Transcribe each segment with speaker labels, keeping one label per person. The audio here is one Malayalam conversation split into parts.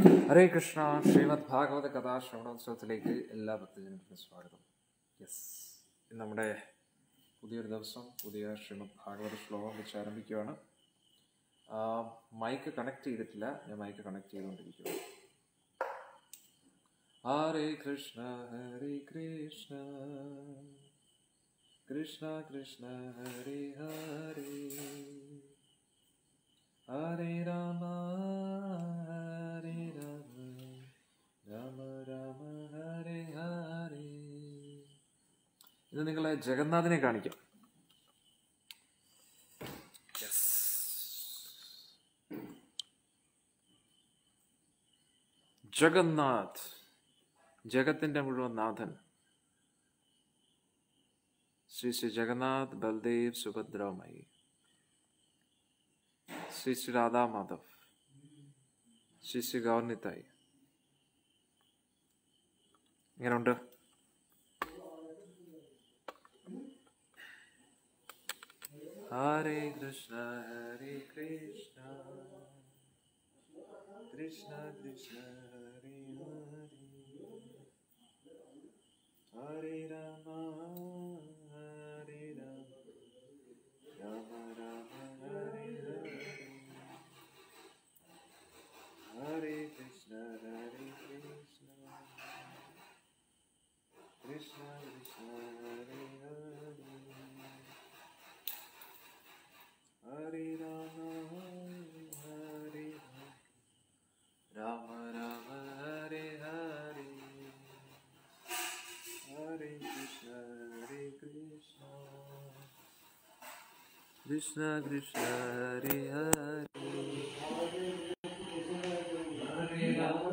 Speaker 1: ഹരേ കൃഷ്ണ ശ്രീമദ് ഭാഗവത കഥാശ്രവണോത്സവത്തിലേക്ക് എല്ലാ ഭക്തജനത്തിനും സ്വാഗതം യെസ് ഇന്ന് നമ്മുടെ പുതിയൊരു ദിവസം പുതിയ ശ്രീമദ് ഭാഗവത ശ്ലോകം വെച്ച് ആരംഭിക്കുകയാണ് മൈക്ക് കണക്ട് ചെയ്തിട്ടില്ല ഞാൻ മൈക്ക് കണക്ട് ചെയ്തുകൊണ്ടിരിക്കുക ഹരേ കൃഷ്ണ ഹരേ കൃഷ്ണ കൃഷ്ണ കൃഷ്ണ ഹരേ ഹരേ ഹരേ രാമ ഹരേ രാമ രാമ രാമ ഹരേ ഹരേ ഇത് നിങ്ങളെ ജഗന്നാഥിനെ കാണിക്കാം Yes. ജഗന്നാഥ് ജഗത്തിന്റെ മുഴുവൻ നാഥൻ ശ്രീ ശ്രീ ജഗന്നാഥ് ബൽദേവ് സുഭദ്രമായി ശ്രീ ശ്രീ രാധാ മാധവ് ശ്രീ ശ്രീ ഗൗർണിത്തായി ഇങ്ങനെയുണ്ട് ഹരേ കൃഷ്ണ ഹരേ കൃഷ്ണ കൃഷ്ണ കൃഷ്ണ ഹരേ ഹരേ ഹരേ രാമ ഹരേ രാമ രാമ രാമ ഹരേ ഹരേ ഹരേ കൃഷ്ണ ഹരേ കൃഷ്ണ കൃഷ്ണ കൃഷ്ണ ഹരേ ഹരേ ഹരേ രാമ ഹരേ രാമ രാമ ഹരേ ഹരേ ഹരേ കൃഷ്ണ ഹരേ കൃഷ്ണ കൃഷ്ണ കൃഷ്ണ ഹരേ ഹരേ ഹരേ രാമ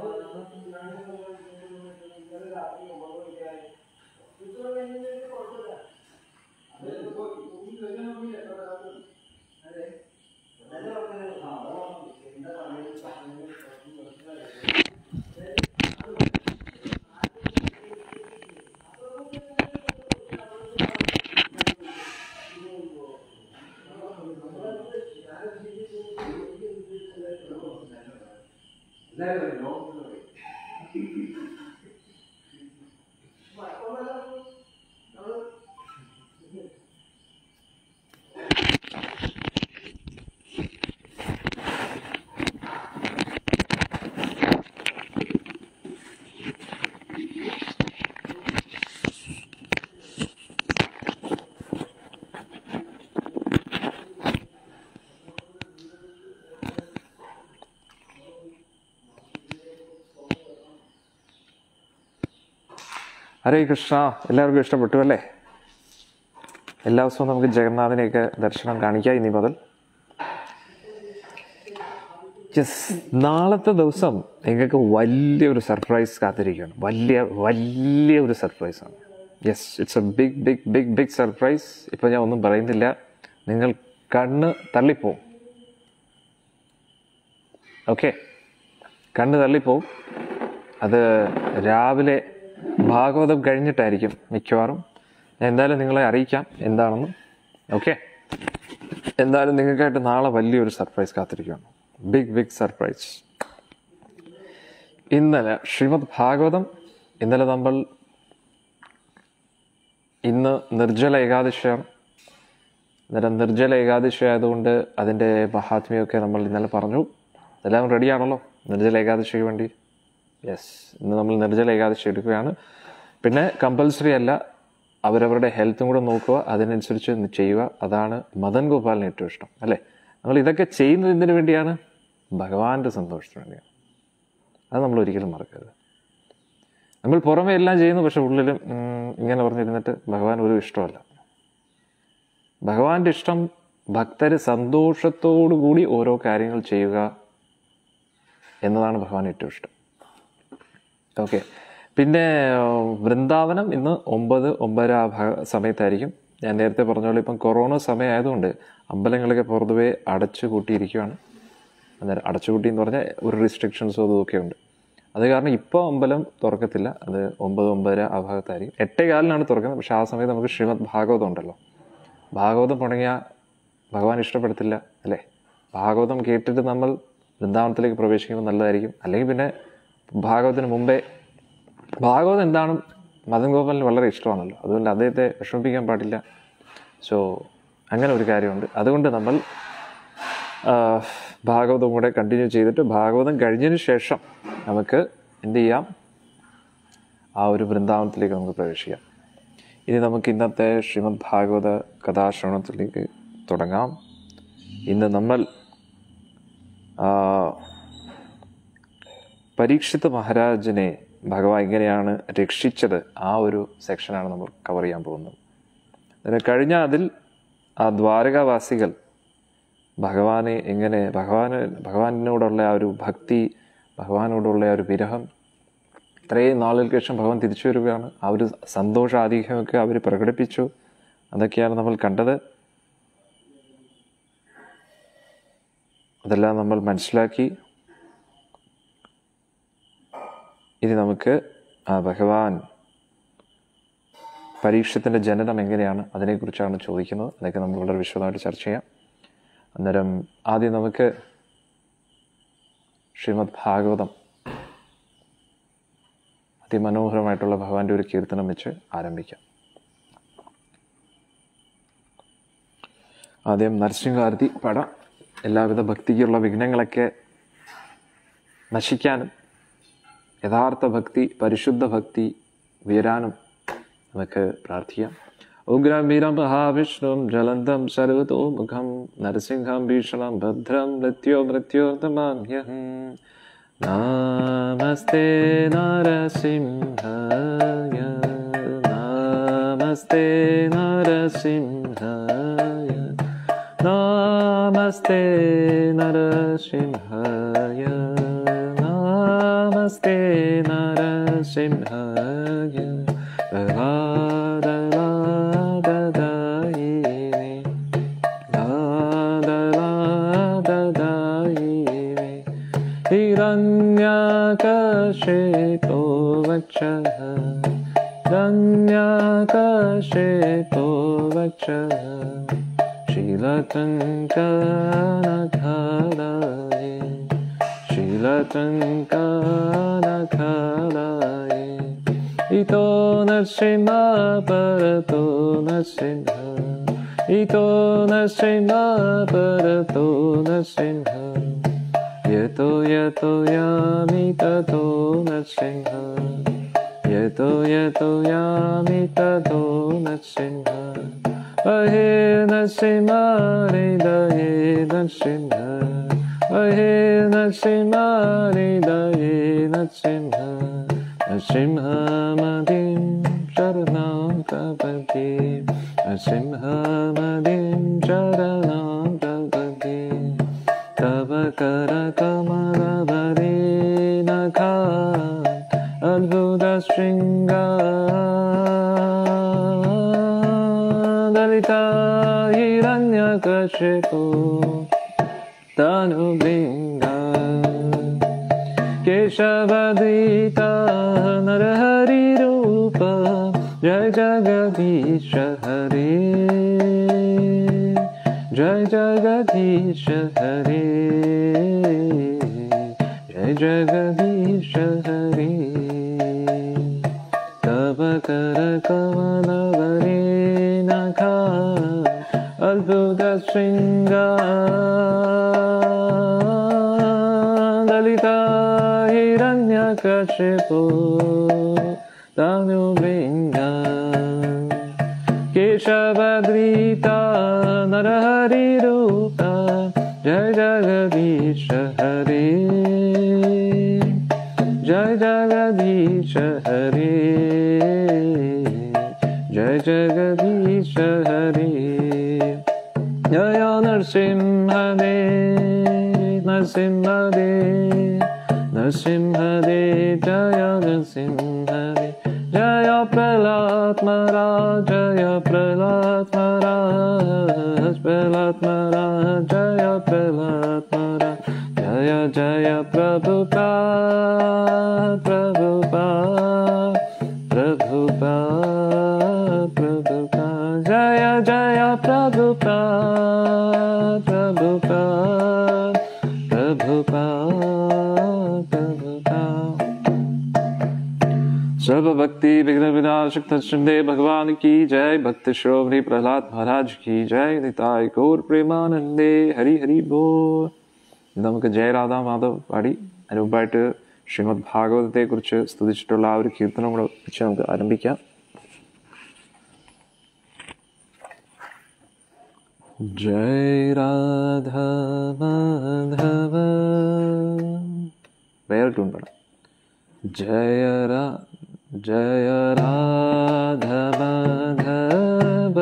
Speaker 1: ഹരേ കൃഷ്ണ എല്ലാവർക്കും ഇഷ്ടപ്പെട്ടു അല്ലേ എല്ലാ ദിവസവും നമുക്ക് ജഗന്നാഥനെയൊക്കെ ദർശനം കാണിക്കാം ഇനി മുതൽ യെസ് നാളത്തെ ദിവസം നിങ്ങൾക്ക് വലിയൊരു സർപ്രൈസ് കാത്തിരിക്കുകയാണ് വലിയ വലിയ ഒരു സർപ്രൈസാണ് yes it's a big big big big surprise ഇപ്പോൾ ഞാൻ ഒന്നും പറയുന്നില്ല നിങ്ങൾ കണ്ണ് തള്ളിപ്പോവും ഓക്കെ കണ്ണ് തള്ളിപ്പോവും അത് രാവിലെ ഭാഗവതം കഴിഞ്ഞിട്ടായിരിക്കും മിക്കവാറും ഞാൻ എന്തായാലും നിങ്ങളെ അറിയിക്കാം എന്താണെന്ന് ഓക്കെ എന്തായാലും നിങ്ങൾക്കായിട്ട് നാളെ വലിയൊരു സർപ്രൈസ് കാത്തിരിക്കുകയാണ് ബിഗ് ബിഗ് സർപ്രൈസ് ഇന്നലെ ശ്രീമദ് ഭാഗവതം ഇന്നലെ നമ്മൾ ഇന്ന് നിർജ്ജല ഏകാദശിയാണ് അന്നേരം നിർജ്ജല ഏകാദശി ആയതുകൊണ്ട് അതിൻ്റെ മഹാത്മ്യമൊക്കെ നമ്മൾ ഇന്നലെ പറഞ്ഞു എല്ലാം റെഡിയാണല്ലോ നിർജ്ജല ഏകാദശിക്ക് വേണ്ടി യെസ് ഇന്ന് നമ്മൾ നിർജ്ജല ഏകാദശി എടുക്കുകയാണ് പിന്നെ കമ്പൽസറി അല്ല അവരവരുടെ ഹെൽത്തും കൂടെ നോക്കുക അതിനനുസരിച്ച് ചെയ്യുക അതാണ് മദൻ ഗോപാലിന് ഏറ്റവും ഇഷ്ടം അല്ലേ നമ്മൾ ഇതൊക്കെ ചെയ്യുന്നത് എന്തിനു വേണ്ടിയാണ് ഭഗവാന്റെ സന്തോഷത്തിന് വേണ്ടിയാണ് അത് നമ്മൾ ഒരിക്കലും മറക്കരുത് നമ്മൾ പുറമെ എല്ലാം ചെയ്യുന്നു പക്ഷെ ഉള്ളിലും ഉം, ഇങ്ങനെ പറഞ്ഞിരുന്നിട്ട് ഭഗവാൻ ഒരു ഇഷ്ടമല്ല ഭഗവാന്റെ ഇഷ്ടം ഭക്തര് സന്തോഷത്തോടു കൂടി ഓരോ കാര്യങ്ങൾ ചെയ്യുക എന്നതാണ് ഭഗവാൻ ഏറ്റവും ഇഷ്ടം ഓക്കെ പിന്നെ ഏർ, വൃന്ദാവനം ഇന്ന് ഒമ്പത് ഒമ്പതര ആ ഭാഗ സമയത്തായിരിക്കും ഞാൻ നേരത്തെ പറഞ്ഞ പോലെ ഇപ്പം കൊറോണ സമയമായതുകൊണ്ട് അമ്പലങ്ങളൊക്കെ പൊതുവെ അടച്ചു കൂട്ടിയിരിക്കുകയാണ് അന്നേരം അടച്ചുപൂട്ടി എന്ന് പറഞ്ഞാൽ ഒരു റിസ്ട്രിക്ഷൻസും അതും ഒക്കെ ഉണ്ട് അത് കാരണം ഇപ്പോൾ അമ്പലം തുറക്കത്തില്ല അത് ഒമ്പത് ഒമ്പതര ആ ഭാഗത്തായിരിക്കും എട്ടേ കാലിനാണ് തുറക്കുന്നത് പക്ഷെ ആ സമയത്ത് നമുക്ക് ശ്രീമദ് ഭാഗവതം ഉണ്ടല്ലോ ഭാഗവതം തുടങ്ങിയ ഭഗവാൻ ഇഷ്ടപ്പെടത്തില്ല അല്ലേ ഭാഗവതം കേട്ടിട്ട് നമ്മൾ വൃന്ദാവനത്തിലേക്ക് പ്രവേശിക്കുന്നത് നല്ലതായിരിക്കും അല്ലെങ്കിൽ പിന്നെ ഭാഗവതത്തിന് മുമ്പേ ഭാഗവതം എന്താണ് മദൻ ഗോപാലിന് വളരെ ഇഷ്ടമാണല്ലോ അതുകൊണ്ട് അദ്ദേഹത്തെ വിഷമിപ്പിക്കാൻ പാടില്ല സോ അങ്ങനെ ഒരു കാര്യമുണ്ട് അതുകൊണ്ട് നമ്മൾ ആ, ഭാഗവതം കൂടെ കണ്ടിന്യൂ ചെയ്തിട്ട് ഭാഗവതം കഴിഞ്ഞതിന് ശേഷം നമുക്ക് എന്ത് ചെയ്യാം ആ ഒരു വൃന്ദാവനത്തിലേക്ക് നമുക്ക് പ്രവേശിക്കാം ഇനി നമുക്ക് ഇന്നത്തെ ശ്രീമദ് ഭാഗവത കഥാശ്രവണത്തിലേക്ക് തുടങ്ങാം ഇന്ന് നമ്മൾ ആ, പരീക്ഷിത് മഹാരാജനെ ഭഗവാൻ എങ്ങനെയാണ് രക്ഷിച്ചത് ആ ഒരു സെക്ഷനാണ് നമ്മൾ കവർ ചെയ്യാൻ പോകുന്നത് അന്നേരം കഴിഞ്ഞ അതിൽ ആ ദ്വാരകാവാസികൾ ഭഗവാനെ എങ്ങനെ ഭഗവാന് ഭഗവാനോടുള്ള ആ ഒരു ഭക്തി ഭഗവാനോടുള്ള ആ ഒരു വിരഹം ഇത്രയും നാളുകൾക്ക് ശേഷം ഭഗവാൻ തിരിച്ചു വരികയാണ് ആ ഒരു സന്തോഷാധികമൊക്കെ അവർ പ്രകടിപ്പിച്ചു അതൊക്കെയാണ് നമ്മൾ കണ്ടത് അതെല്ലാം നമ്മൾ മനസ്സിലാക്കി ഇനി നമുക്ക് ആ ഭഗവാൻ പരീക്ഷത്തിൻ്റെ ജനനം എങ്ങനെയാണ് അതിനെക്കുറിച്ചാണ് ചോദിക്കുന്നത് അതൊക്കെ നമ്മൾ വളരെ വിശദമായിട്ട് ചർച്ച ചെയ്യാം അന്നേരം ആദ്യം നമുക്ക് ശ്രീമദ് ഭാഗവതം അതിമനോഹരമായിട്ടുള്ള ഭഗവാന്റെ ഒരു കീർത്തനം വെച്ച് ആരംഭിക്കാം ആദ്യം നരസിംഹാരതി പടം എല്ലാവിധ ഭക്തിക്കുള്ള വിഘ്നങ്ങളൊക്കെ നശിക്കാനും യഥാർത്ഥ ഭക്തി പരിശുദ്ധ ഭക്തി ഉയരാനും നമുക്ക് പ്രാർത്ഥിക്കാം ഉഗ്രം മഹാവിഷ്ണും ജലന്തം സർവതോമുഖം നരസിംഹം ഭീഷണം ഭദ്രം മൃത്യോ മൃത്യോർദ്ധമാമ്യഹം നമസ്തേ നരസിംഹായ നമസ്തേ നരസിംഹായ നമസ്തേ നരസിംഹായ നമസ്തേ നരസിംഹായ ദദാദദാദദായിനി ദദാദദാദദായിനി हिरण्यकशितो वक्षः हिरण्यकशितो वक्षः शीलतङ्कनखलाये शीलतङ्कनखलाये इतो नरसिंह परतो नरसिंह इतो नरसिंह परतो नरसिंह यतो यतो यामि ततो नरसिंह यतो यतो यामि ततो नरसिंह अहे नरसिंह हृदये नरसिंह अहे नरसिंह हृदये नरसिंह नरसिंहमदिं शरणं प्रपदे नरसिंहमदिं शरणं प्रपदे तव करकमलभरे नखा अद्भुतशृङ्गा ललिता हिरण्यकशिपो तनुभृङ्गा केशवदीता नरहरिरूप जय जगदीश हरे जय जगदीश हरे जय जगदीश हरे तव कर कमलवरे नखा अद्भुतशृङ्गा ललिता हिरण्यकशिपो तनुभृङ्गा केशवद्रीता नरहरिरूप जय जगदीश हरे जय जगदीश हरे जय जगदीश हरे जय नरसिंहदे नरसिंहदे नरसिंहदे जय नरसिंहदे जय प्रहलाद महाराज जय प्रहलाद महाराज प्रहलाद महाराज जय प्रहलाद महाराज जय जय प्रभुपाद प्रभुपाद प्रभुपाद प्रभुपाद जय जय प्रभुपाद प्रभुपाद प्रभुपाद सर्वभक्ति विघ्न विनाशक तत्संदे भगवान की जय भक्त श्रोमणी प्रहलाद महाराज की जय निताय गौर പ്രേമാനന്ദേ ഹരി ഹരി ബോ നമുക്ക് ജയരാധ മാധവ് പാടി അതിന് മുമ്പായിട്ട് ശ്രീമദ് ഭാഗവതത്തെ കുറിച്ച് സ്തുതിച്ചിട്ടുള്ള ആ ഒരു കീർത്തനം കൂടെ വെച്ച് നമുക്ക് ആരംഭിക്കാം ജയ രാധ മാധവ വേറിട്ടുണ്ട് ജയ രാ ജയ രാധ മാധവ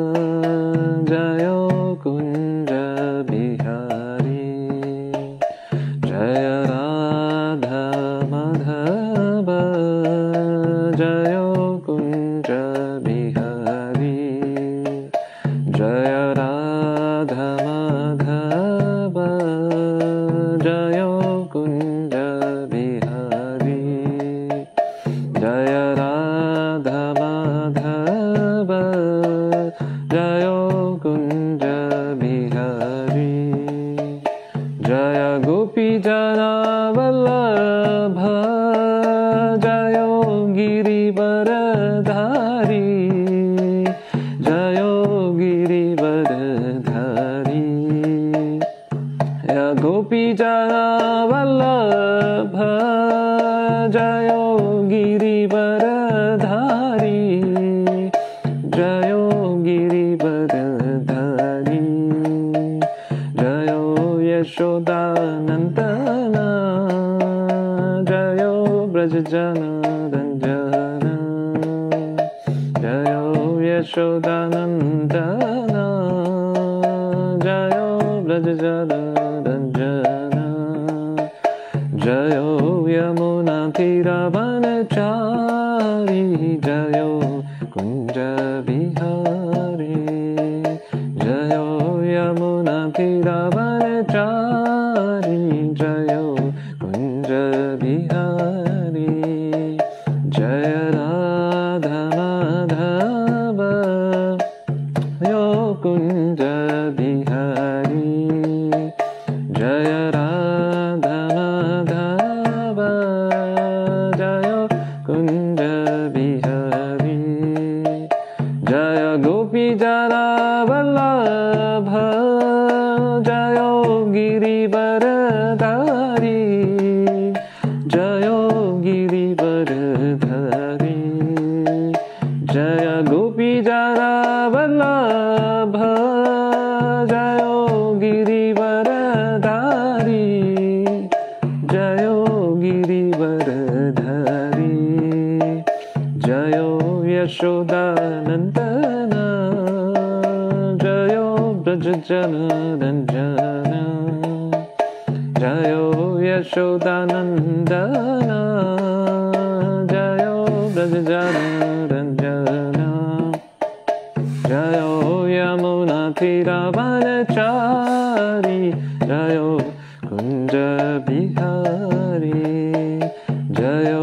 Speaker 1: ജയോ കുഞ്ച ബിഹാരി ജയ രാധ മാധവ ജയോ കുഞ്ച ബിഹാരി ജയ രാധ മാധവ ജയോ കുഞ്ച ബിഹാരി ജയ രാധ മാധവ ജയോ കുഞ്ച ബിഹാരി ജയ ഗോപി ജനവല്ലഭ ജയോ ഗിരിവരധാരി ജയോ ഗിരിവരധാരി യ ഗോപി ജനവല്ലഭ ജയോ ഗിരിവരധാരി ജയോ ഗിരിവരധാരി ജയോ യശോദാനന്ദന ജയോ വ്രജജനരഞ്ജന ജയോ യശോദാനന്ദന ജയോ വ്രജജനരഞ്ജന ജയോ യമുനാധിരവനചാരി ജയോ കുഞ്ച ബിഹാരി ജയോ യമുനാധിരവനചാരി ജയോ കുഞ്ച ബിഹാരി ജയ രാധ മാധവ യോ കുഞ്ച ബിഹാരി ജയ രാധ മാധവ ജയോ കുഞ്ച ബിഹാരി ജയ ഗോപി ജനവല്ലഭ ജയോ ഗിരിവരധാരി ജയോ ഗിരിവരധാരി ജയ ഗോപി ജനവല്ലഭ ജയോ ഗിരിവരധാരി ജയോ ഗിരിവരധാരി ജയോ യശോദാനന്ദന ജയോ വ്രജജനരഞ്ജന ജയോ യശോദാനന്ദന ജയോ വ്രജജനരഞ്ജന ജയോ യമുനാധിരവനചാരി ജയോ കുഞ്ച ബിഹാരി ജയോ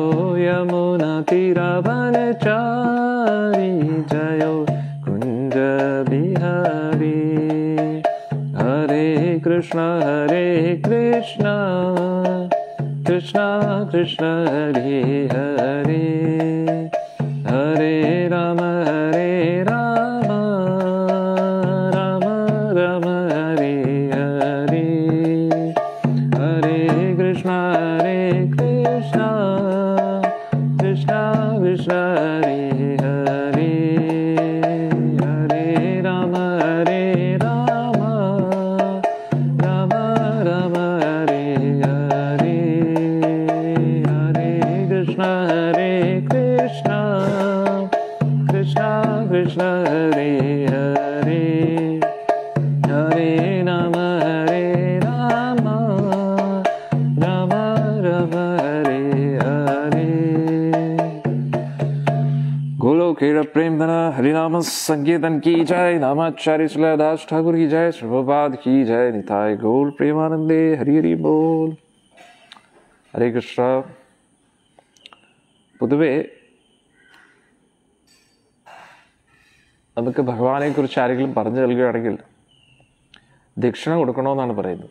Speaker 1: യമുനാധിരവനചാരി ജയോ കുഞ്ച ബിഹാരി ഹരേ കൃഷ്ണ ഹരേ കൃഷ്ണ കൃഷ്ണ കൃഷ്ണ ഹരേ ഹരേ ഹരേ രാമ ഹരേ രാമ രാമ രാമ ഹരേ ഹരേ ഹരേ കൃഷ്ണ ഹരേ കൃഷ്ണ കൃഷ്ണ കൃഷ്ണ ഹരേ ഹരേ ഹരേ രാമ ഹരേ രാമ രാമ രാമ ഹരേ ഹരേ ഹരേ കൃഷ്ണ ഹരേ കൃഷ്ണ കൃഷ്ണ കൃഷ്ണ ഹരേ ഹരേ ഹരേ രാമ ഹരേ രാമ രാമ രാമ ഹരേ ഹരേ गोलोकेर प्रेम धना हरिनाम संकीर्तन की जय नामाचार्य सुलदास ठाकुर की जय प्रभुपाद की जय निताय गौर प्रेमानंदे हरि हरि बोल ഹരേ കൃഷ്ണ പൊതുവെ നമുക്ക് ഭഗവാനെ കുറിച്ച് ആരെങ്കിലും പറഞ്ഞു നൽകുകയാണെങ്കിൽ ദക്ഷിണ കൊടുക്കണമെന്നാണ് പറയുന്നത്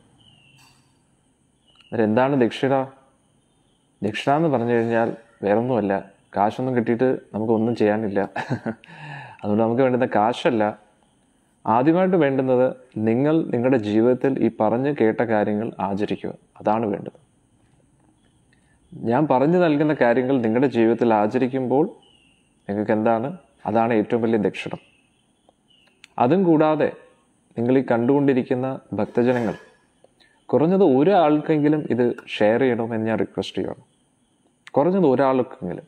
Speaker 1: അന്നേരം എന്താണ് ദക്ഷിണ ദക്ഷിണ എന്ന് പറഞ്ഞു കഴിഞ്ഞാൽ വേറൊന്നുമല്ല കാശൊന്നും കിട്ടിയിട്ട് നമുക്കൊന്നും ചെയ്യാനില്ല അതുകൊണ്ട് നമുക്ക് വേണ്ടുന്ന കാശല്ല ആദ്യമായിട്ട് വേണ്ടുന്നത് നിങ്ങൾ നിങ്ങളുടെ ജീവിതത്തിൽ ഈ പറഞ്ഞ് കേട്ട കാര്യങ്ങൾ ആചരിക്കുക അതാണ് വേണ്ടത് ഞാൻ പറഞ്ഞു നൽകുന്ന കാര്യങ്ങൾ നിങ്ങളുടെ ജീവിതത്തിൽ ആചരിക്കുമ്പോൾ നിങ്ങൾക്ക് എന്താണ് അതാണ് ഏറ്റവും വലിയ ദക്ഷിണം അതും കൂടാതെ നിങ്ങൾ ഈ കണ്ടുകൊണ്ടിരിക്കുന്ന ഭക്തജനങ്ങൾ കുറഞ്ഞത് ഒരാൾക്കെങ്കിലും ഇത് ഷെയർ ചെയ്യണമെന്ന് ഞാൻ റിക്വസ്റ്റ് ചെയ്യണം കുറഞ്ഞത് ഒരാൾക്കെങ്കിലും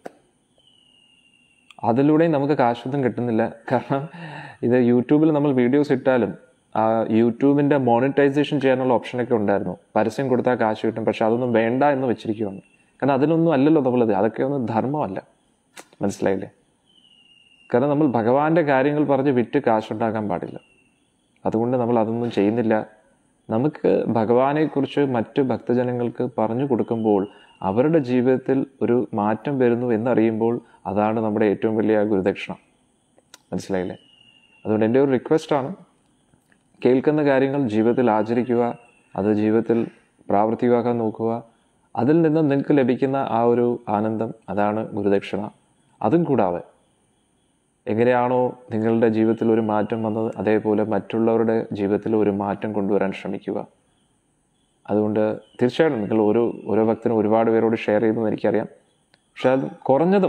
Speaker 1: അതിലൂടെയും നമുക്ക് കാശൊന്നും കിട്ടുന്നില്ല കാരണം ഇത് യൂട്യൂബിൽ നമ്മൾ വീഡിയോസ് ഇട്ടാലും ആ യൂട്യൂബിൻ്റെ മോണിറ്റൈസേഷൻ ചെയ്യാനുള്ള ഓപ്ഷനൊക്കെ ഉണ്ടായിരുന്നു പരസ്യം കൊടുത്താൽ കാശ് കിട്ടും പക്ഷെ അതൊന്നും വേണ്ട എന്ന് വെച്ചിരിക്കുകയാണ് കാരണം അതിലൊന്നും അല്ലല്ലോ നമ്മളത് അതൊക്കെ ഒന്നും ധർമ്മമല്ല മനസ്സിലായില്ലേ കാരണം നമ്മൾ ഭഗവാന്റെ കാര്യങ്ങൾ പറഞ്ഞ് വിറ്റ് കാശുണ്ടാക്കാൻ പാടില്ല അതുകൊണ്ട് നമ്മൾ അതൊന്നും ചെയ്യുന്നില്ല നമുക്ക് ഭഗവാനെക്കുറിച്ച് മറ്റ് ഭക്തജനങ്ങൾക്ക് പറഞ്ഞു കൊടുക്കുമ്പോൾ അവരുടെ ജീവിതത്തിൽ ഒരു മാറ്റം വരുന്നു എന്നറിയുമ്പോൾ അതാണ് നമ്മുടെ ഏറ്റവും വലിയ ഗുരുദക്ഷിണം മനസ്സിലായില്ലേ അതുകൊണ്ട് എൻ്റെ ഒരു റിക്വസ്റ്റാണ് കേൾക്കുന്ന കാര്യങ്ങൾ ജീവിതത്തിൽ ആചരിക്കുക അത് ജീവിതത്തിൽ പ്രാവർത്തികമാക്കാൻ നോക്കുക അതിൽ നിന്ന് നിങ്ങൾക്ക് ലഭിക്കുന്ന ആ ഒരു ആനന്ദം അതാണ് ഗുരുദക്ഷിണ അതും കൂടാതെ എങ്ങനെയാണോ നിങ്ങളുടെ ജീവിതത്തിൽ ഒരു മാറ്റം വന്നത് അതേപോലെ മറ്റുള്ളവരുടെ ജീവിതത്തിൽ ഒരു മാറ്റം കൊണ്ടുവരാൻ ശ്രമിക്കുക അതുകൊണ്ട് തീർച്ചയായിട്ടും നിങ്ങൾ ഓരോ ഓരോ ഭക്തനും ഒരുപാട് പേരോട് ഷെയർ ചെയ്യുമെന്ന് എനിക്കറിയാം പക്ഷെ അത് കുറഞ്ഞതും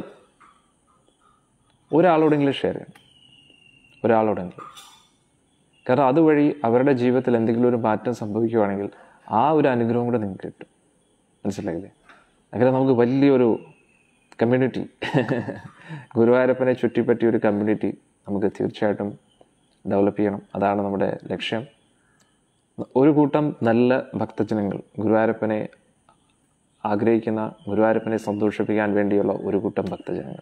Speaker 1: ഒരാളോടെങ്കിലും ഷെയർ ചെയ്യണം ഒരാളോടെങ്കിലും കാരണം അതുവഴി അവരുടെ ജീവിതത്തിൽ എന്തെങ്കിലും ഒരു മാറ്റം സംഭവിക്കുകയാണെങ്കിൽ ആ ഒരു അനുഗ്രഹം കൂടെ നിങ്ങൾക്ക് കിട്ടും മനസ്സിലായില്ലേ അങ്ങനെ നമുക്ക് വലിയൊരു കമ്മ്യൂണിറ്റി ഗുരുവായൂരപ്പനെ ചുറ്റിപ്പറ്റിയ ഒരു കമ്മ്യൂണിറ്റി നമുക്ക് തീർച്ചയായിട്ടും ഡെവലപ്പ് ചെയ്യണം അതാണ് നമ്മുടെ ലക്ഷ്യം ഒരു കൂട്ടം നല്ല ഭക്തജനങ്ങൾ ഗുരുവായൂരപ്പനെ ആഗ്രഹിക്കുന്ന ഗുരുവായൂരപ്പനെ സന്തോഷിപ്പിക്കാൻ വേണ്ടിയുള്ള ഒരു കൂട്ടം ഭക്തജനങ്ങൾ